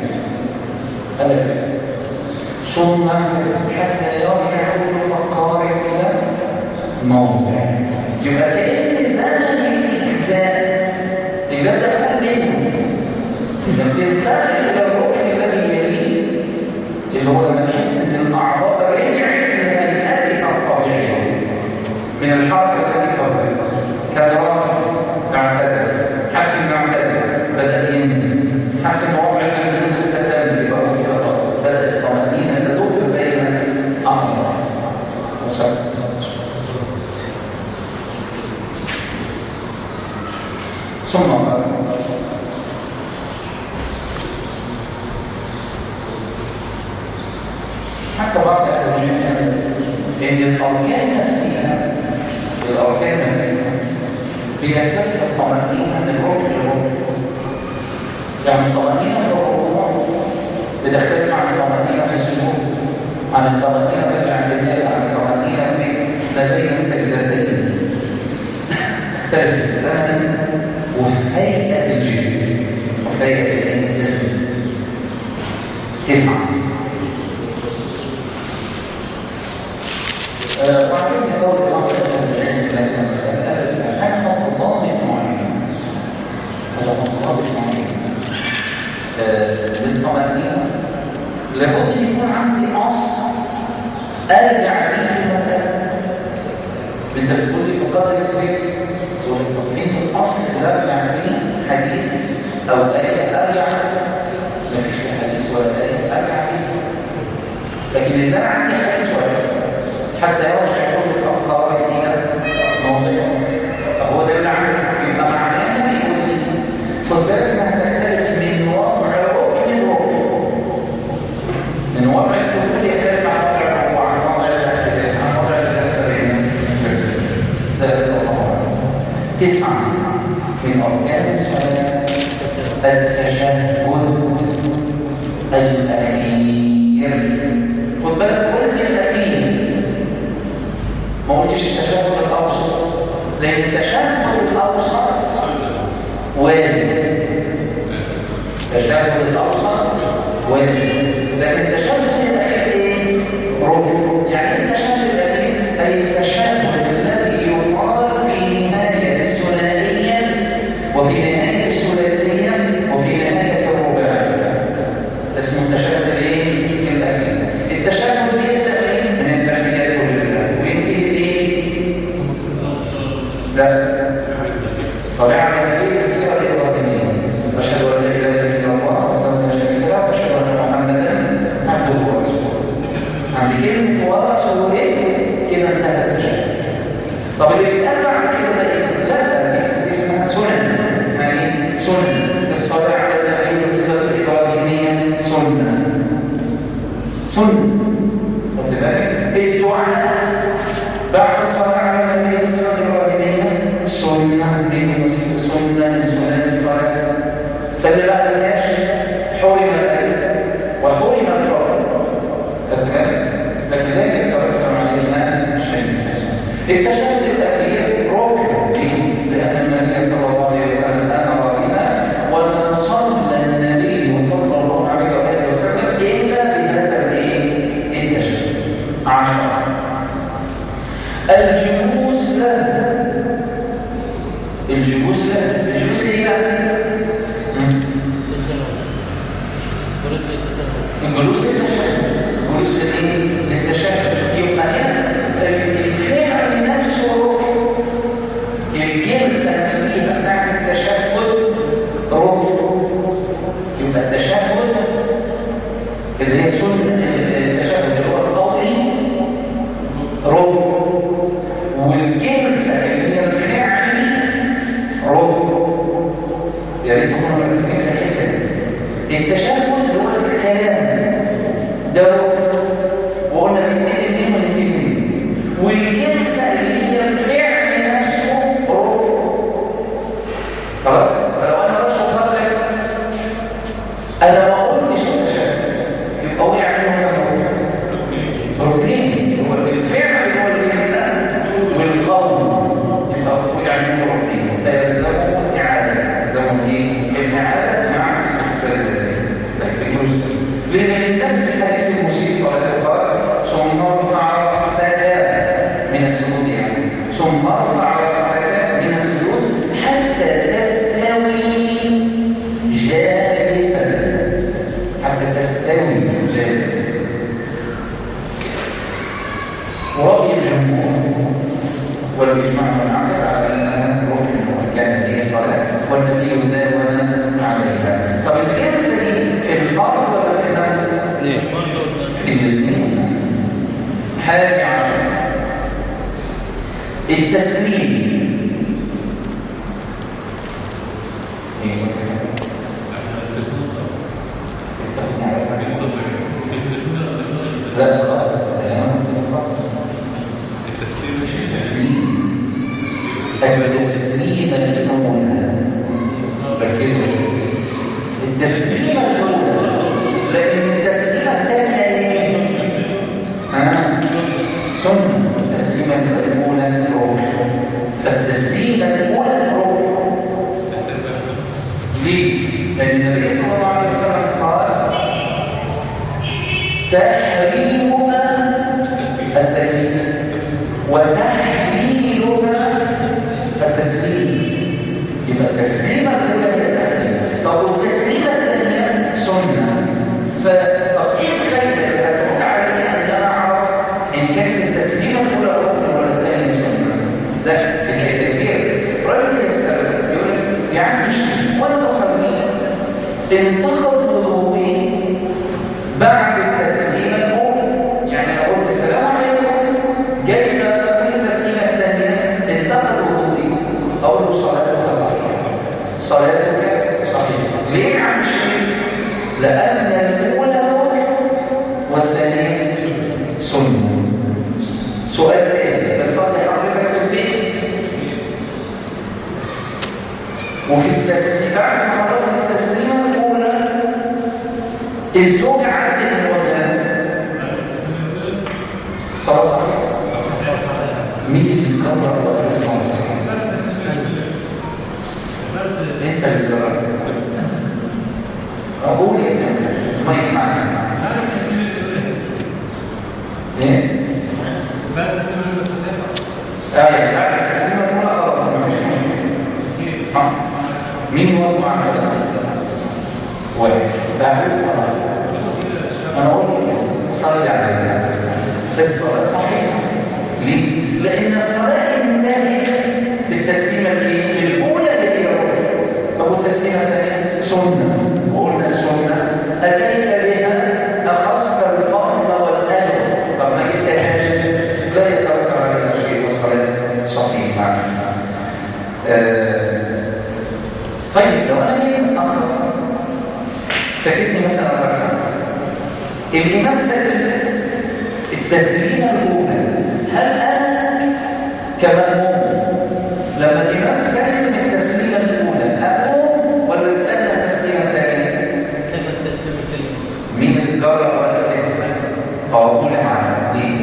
ابدا ثم حتى يرجع الفقار الى موضع يبقى كأن زمن الإجزاء اللي بدأ أقول منه إنك تنتقل إلى الركن الذي يليه اللي هو لما تحس إن الأعضاء رجعت لهيئتها الطبيعية من الحركة التي قبلها كالراكب اعتدل حس إنه اعتدل بدأ ينزل حس إن وضع السجود استتاب يبقى هو كده خلاص بدأت الطمأنينة تدب بين أمر وسبب ثم قال حتى بعض أهل العلم إن الأركان نفسها الأركان نفسها بيختلف الطمأنينة من ركن لركن يعني الطمأنينة في الركوع بتختلف عن الطمأنينة في السجود عن الطمأنينة في الاعتدال عن الطمأنينة في ما بين السجدتين تختلف في الزمن وفي هيئة الجسم وفي هيئة الجسم تسعة وبعدين يقول بعض العلم ثلاثة مسائل حاجة متضامن معين حاجة متضامن معين بالطمأنينة لابد يكون عندي أصل أرجع بيه في المسألة بتقول لي بقدر الذكر والتطبيق الأصل اللي أرجع بيه حديث أو آية أرجع مفيش حديث ولا آية أرجع بيه لكن اللي أنا عندي حديث واحد حتى يرجع كل فقار إلى موضعه فهو ده اللي عندي يبقى معناها بيقول لي خد بالك إنها تختلف من وضع ركن لركن من وضع السجود يختلف عن وضع الركوع عن وضع الاعتدال عن وضع الجلسة بين الجلسة ذلك الله تسعة من أركان الصلاة التشهد الأخير خد بالك قلت الأخير ما قلتش التشهد الأوسط لأن التشهد الأوسط واجب التشهد الأوسط واجب لكن التشهد الأخير إيه؟ ركن يعني إيه التشهد الأخير؟ أي التشهد الذي يقال في نهاية الثنائية وفي نهاية الثلاثية وفي نهاية الرباعية اسمه التشهد الايه؟ الأخير التشهد بيبدأ إيه؟ من التحيات لله وينتهي بإيه؟ لا الصلاة على النبي السيرة الإبراهيمية أشهد أن لا إله إلا الله وحده لا شريك له وأشهد أن محمدا عبده ورسوله عند كلمة ورسوله كده انتهى التشهد طب اللي بيتقال بعد كده ده ايه؟ لا دي, دي اسمها سنن اسمها ايه؟ سنن الصلاة على النبي الصلاة الإبراهيمية سنة سنة خدت بالك؟ الدعاء بعد الصلاة على النبي الصلاة الإبراهيمية سنة من سنة من سنن الصلاة فاللي بقى الناس حرم الأجر وحرم الفضل خدت بالك؟ لكن لا يترتب عليهما شيء التشهد الأخير ركن ليه؟ لأن النبي صلى الله عليه وسلم أمر بها وما صلى النبي صلى الله عليه وآله وسلم إلا بهذا الإيه؟ التشهد عشرة الجلوس له الجلوس له الجلوس ليه بقى؟ الجلوس للتشهد الجلوس للايه؟ للتشهد يبقى هنا الفعل نفسه ركن الجلسه نفسها بتاعت التشهد ركن يبقى التشهد اللي هي سنه التشهد اللي هو القولي ركن والجلسه اللي هي الفعل ركن يا ريت تكونوا مركزين في الحته دي التشهد اللي هو الكلام ده ركن وقلنا بنبتدي منين وننتهي منين والجلسه اللي هي الفعل نفسه ركن خلاص فلو انا بشرب خاطر انا ما قلتش التشهد يبقى وقع منه كام ركن ركنين اللي هو رأي الجمهور والإجماع والعقل على أنها ركن من أركان هي الصلاة والنبي داوم عليها طب الجلسة دي في الفرض ولا في النفل؟ اثنين في الاثنين حادي عشر التسليم ايه اتفقنا على كده؟ لا غلط مش التسليم التسليم الأولى ركزوا التسليمة الأولى لكن التسليمة الثانية إيه؟ ها؟ سنة التسليمة الأولى روح فالتسليمة الأولى روح ليه؟ لأن النبي صلى الله عليه وسلم قال تحريمها التكليف وتحليلها التسليم يبقى التسليمة الأولى هي التحليل طب والتسليمة الثانية سنة فطب إيه الفايدة اللي هتقول عليها إن أنا أعرف إن كانت التسليمة الأولى ركن ولا الثانية سنة؟ لا في فايدة كبيرة راجل يسأل يقول لك يا عم مش وأنا بصلي انتقد وضوئي بعد التسليمة الأولى يعني أنا قلت السلام عليكم جاي من التسليمة الثانية انتقد وضوئي أقول له صلاتك صحيحة صلاتك صحيحة ليه يا عم الشيخ؟ لأن الأولى ركن والثانية سنة سؤال تاني بتصلي حضرتك في البيت وفي التسليم بعد ما خلصت التسليمة الأولى الزوجة عدت من قدام صلاة صحيحة مين اللي بيكرر ولا الصلاة صحيحة؟ انت اللي قررت اقول يا ابني ما يسمعني ايه؟ ايوه بعد التسليمة الأولى خلاص مفيش مشكلة صح مين موافق على كده؟ واحد بعمل خلاص انا قلت كده صلي عليها الصلاة صحيحة ليه؟ لأن الصلاة انتهت بالتسليمة الإيه؟ الأولى اللي هي الركن طب والتسليمة الثانية سنة وقلنا السنة أتيت بها أخذت الفضل والأجر طب ما جبتهاش لا يترتب عليها شيء والصلاة صحيحة آه طيب لو أنا جاي متأخر فاتتني مثلا ركعة الإمام سلم التسليمة الأولى هل أنا كمأموم لما الإمام سلم التسليمة الأولى أقوم ولا استنى التسليمة الثانية؟ مين اللي جرب ولا كده؟ أقول معانا ليه؟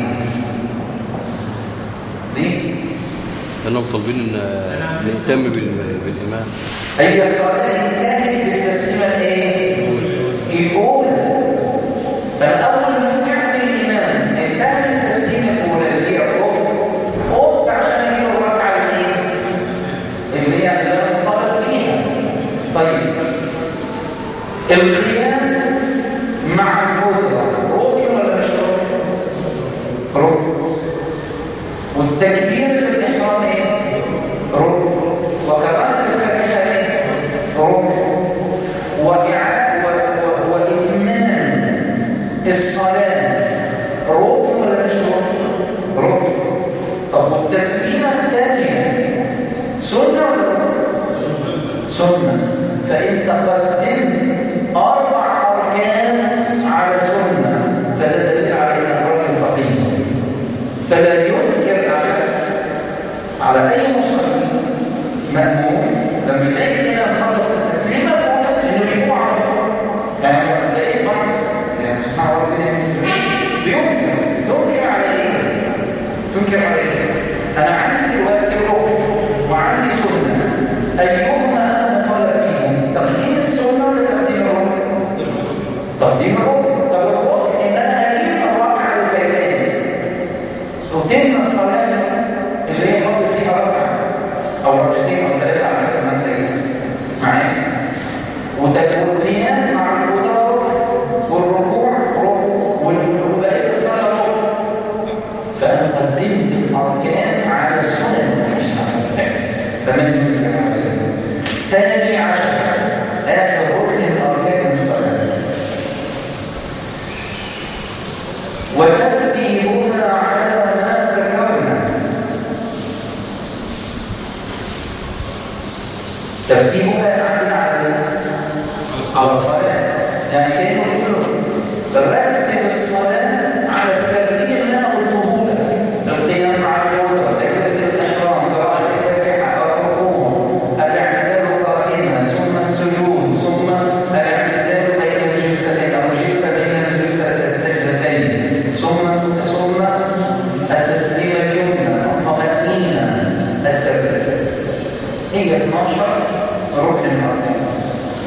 ليه؟ لانهم طالبين ان نهتم بال- بالامام هي الصلاة انتهت بالتسليمة الايه؟ الأولى فأول ما سمعت الإمام انتهى التسليمة الأولى اللي هي الركن قمت عشان أجيب الركعة الإيه؟ اللي هي اللي أنا مطالب بيها طيب القيام مع القدرة ركن ولا مش ركن؟ ركن والتكبير في الإحرام إيه؟ ركن وقراءة الفاتحة إيه؟ ركن وإعادة و- و- وإتمام الصلاة ركن ولا مش ركن؟ ركن طب والتسليمة الثانية سنة ولا ركن؟ سنة فإن تقدمت أربع أركان على سنة فده دليل على أنك راجل فقيه فلا ينكر أحد على أي مصلي مأمون لما يلاقي الإمام خلص التسليمة الأولى إنه يقوم على طول. يعني لما لقيت بعض يعني سبحان الله ربنا يهديه. بينكر تنكر على إيه؟ تنكر على إيه؟ أنا عندي دلوقتي ركن وعندي سنة أيهما أنا مطالب بيهم؟ تقديم السنة ولا تقديم الركن؟ تقديم الركن طب الركن إن أنا أجيب الركعة الفاتحة وتم الصلاة اللي هي فضل فيها ركعة أو ركعتين أو ثلاثة على حسب ما أنت جيت معايا وت- والقيام مع القدرة والركوع ركوع وال- وبقية الصلاة ركوع فأنا قدمت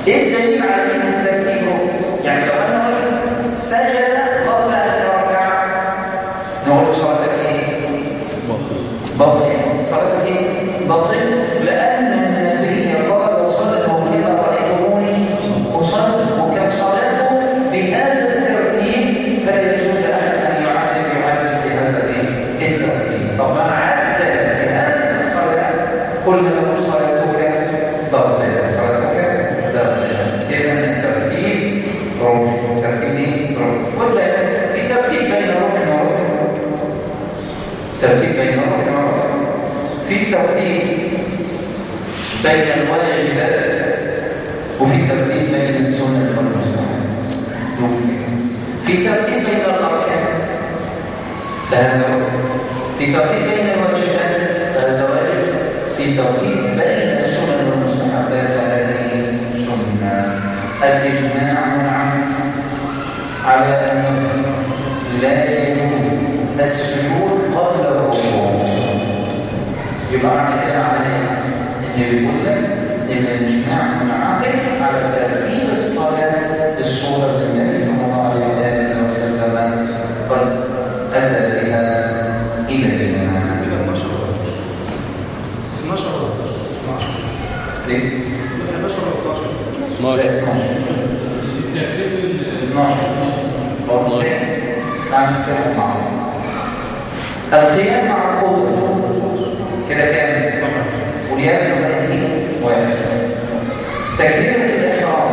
ايه الدليل على ان الترتيب ركن؟ يعني لو ان رجل سجد قبل ان يركع نقول له صلاتك ايه؟ باطل صلاتك ايه؟ باطل لان النبي قال صلوا كما رايتموني اصلي وكان صلاته بهذا الترتيب فلا يجوز لاحد ان يعدل يعدل في هذا الايه؟ الترتيب طب ما عدل في هذه الصلاه قلنا له صلاتك باطله صلاتك باطله اذا الترتيب ركن ترتيب ايه؟ ركن قلنا في ترتيب بين ركن وركن ترتيب بين ركن وركن في ترتيب بين الواجبات وفي ترتيب بين السنن والمستحب ممكن في ترتيب بين الاركان فهذا ركن في ترتيب بين الواجبات فهذا واجب في ترتيب بين السنن والمستحبات فهذه سنه الاجماع نعم على انه لا يجوز السجود قبل الركوع يبقى معنى كده على ايه؟ ان بيقول لك ان الاجماع منعقد على ترتيب الصلاه الصوره اللي النبي صلى الله عليه واله وسلم قد اتى بها الينا 12 ولا 12 ولا 12 ليه؟ 11 ولا 12 لا 12 12 الترتيب 12 برضه نعمل حساب مع بعض القيام مع القدرة كده كام؟ والياء يبقى واحد تكبيرة الإحرام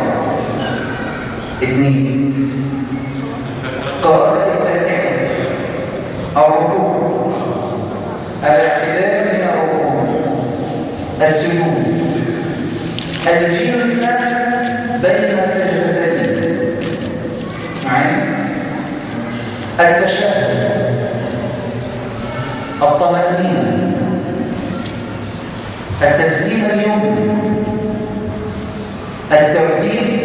اثنين قراءة الفاتحة الركوع الاعتدال من الركوع السجود الجلسة بين السجدتين معايا التشهد الطمأنينة التسليم اليومي الترتيب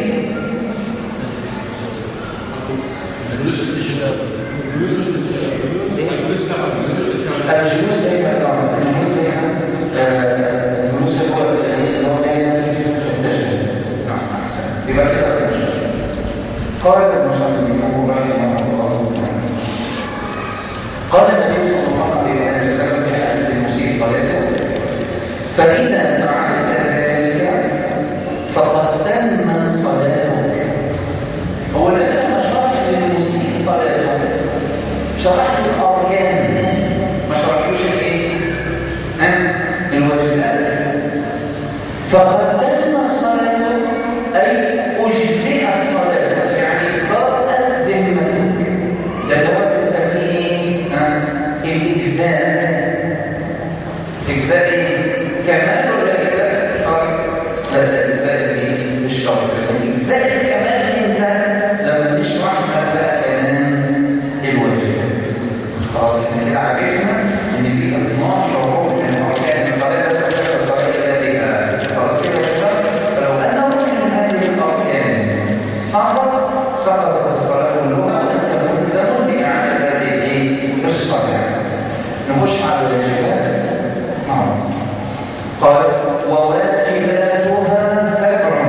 الجلوس بين الأمر الجلوس بين آه، الجلوس هو اللي هو بين التشهد نعم أحسن يبقى كده التشهد قال المصنف رحمه الله تعالى قال النبي صلى الله عليه وسلم في حديث المسيء صلاته فإذا فعلت ذلك فقد تمت صلاتك هو لما شرح للمسيء صلاته شرح له الأركان ما شرحلوش الايه؟ ها؟ الواجبات فقد تمت صلاته أي أجزئت صلاته يعني برأت ذمتك ده اللي هو بنسميه ايه؟ ها؟ الإجزاء إجزاء ايه؟ كمال ولا إجزاء شرط؟ لا لا إجزاء الايه؟ الشرط لكن إجزاء الكمال إمتى؟ لما نشرح لك بقى كمان الواجبات خلاص احنا كده عرفنا ان في 12 ركن من اركان الصلاه لا تصح الصلاه الا بها خلاص كده يا شباب فلو ان ركن من هذه الاركان سقط سقطت الصلاه كلها وانت ملزم باعاده هذه الايه الصلاه نخش على الواجبات نعم قال وواجباتها سبع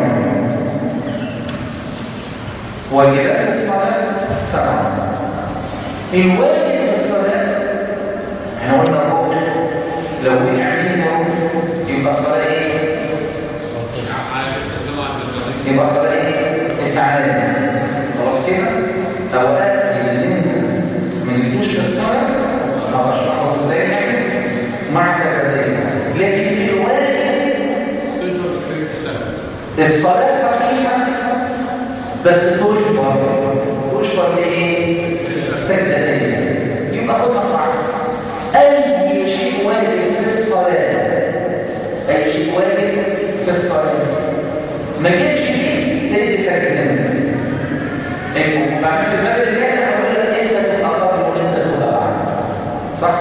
واجبات الصلاه سبعه الواجب في الصلاة احنا قلنا الركن لو وقع مني ركن يبقى الصلاة ايه؟ يبقى الصلاة ايه؟ تتعاد خلاص كده؟ اوقات اللي انت ما جبتوش في الصلاة ما بشرحه ازاي يعني مع سكتين لكن في الواجب الصلاة صحيحة بس تجبر تجبر لإيه؟ سجدة تيسر يبقى خدها قاعدة أي شيء واجب في الصلاة أي شيء واجب في الصلاة ما جتش فيه أنت سجدة تيسر انتوا بعد في الباب اللي جاي هقول لك انت تبقى قبل وانت تبقى بعد صح؟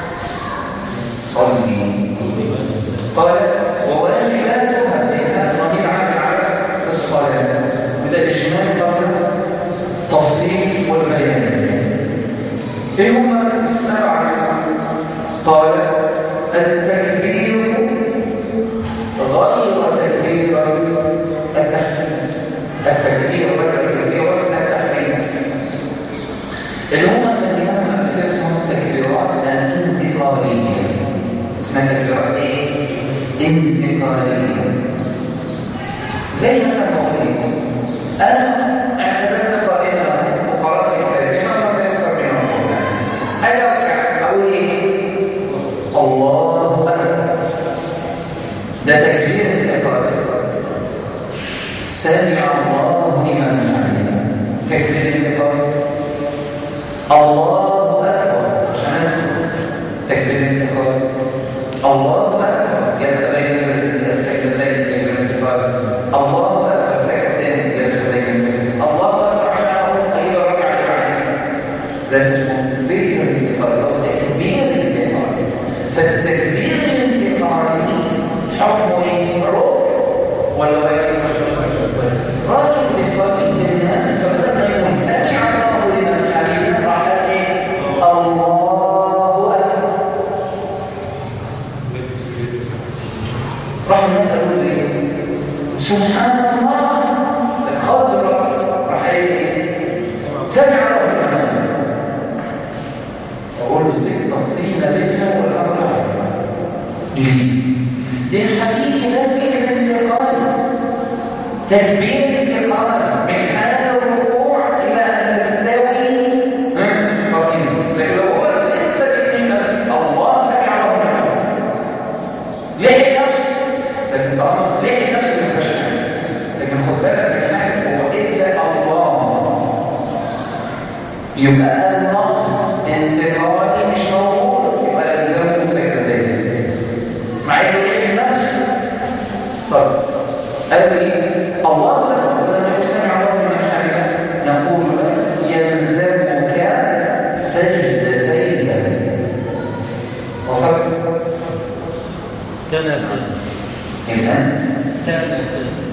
صلي قال وواجباتها لانها ضمير عامل على الصلاه وده اجمال قبل التفصيل والبيان ايه هما السبعه قال التكبير غير تكبيره التحريم انتقالية زي مثلا نقول ايه انا اعتدلت قائمة وقرأت الفاتحة وما تيسر من القرآن اجي اركع اقول ايه الله اكبر ده تكبير انتقالي سمع الله لمن حمده تكبير انتقالي الله اكبر عشان اسمع تكبير انتقالي الله اكبر جلسه بين السجدتين تكبير انتقالي الله اكبر سجدتين جلسه بين السجدتين الله اكبر عشان اقول اي ركعه اللي بعدها ده اسمه ذكر الانتقالي او تكبير الانتقالي فالتكبير الانتقالي حكمه ايه؟ روح ولا غير رجل يصلي بالناس فبدأ يقول سمع الله لمن حمده راح قال ايه؟ الله اكبر راح الناس قالوا ايه؟ سبحان الله اتخض الرجل راح قال ايه؟ سمع الله لمن حمده اقول له زدت الطين بيننا والامر علينا ليه؟ دي حقيقي ده ذكر انتقالي تكبير انتقالي من حال الركوع الى ان تستوي قائما لكن لو هو لسه بيتنقل الله سمع الله لمن لحق نفسه لكن طالما لحق نفسه ما فيهاش حاجه لكن خد بالك من حاجه هو ادى الله يبقى اللفظ انتقالي مش موجود يبقى يلزمه سجدتين مع انه لحق نفسه طب قال لي الله اكبر لما سمع الله لمن حمده نقول له يلزمك سجدتي سهل وصلت كان يا سيدي الان كان يا سيدي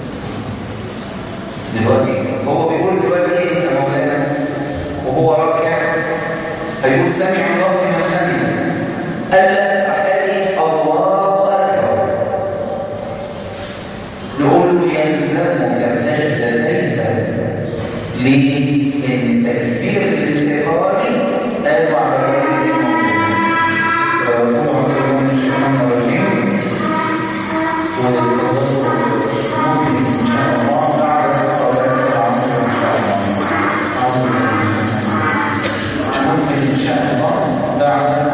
دلوقتي هو بيقول دلوقتي ايه يا مولانا وهو راكع فيقول سمع الله لمن حمده قال لا راح قال ايه الله اكبر نقول له يلزمك سجدتي سهل ليه؟ لان التكبير الانتقالي قالوا على غير المؤمن من الشيطان الرجيم وتفضلوا ممكن ان شاء الله بعد صلاه العصر ان شاء الله أعوذ بالله من الشيطان الرجيم. ممكن ان شاء الله بعد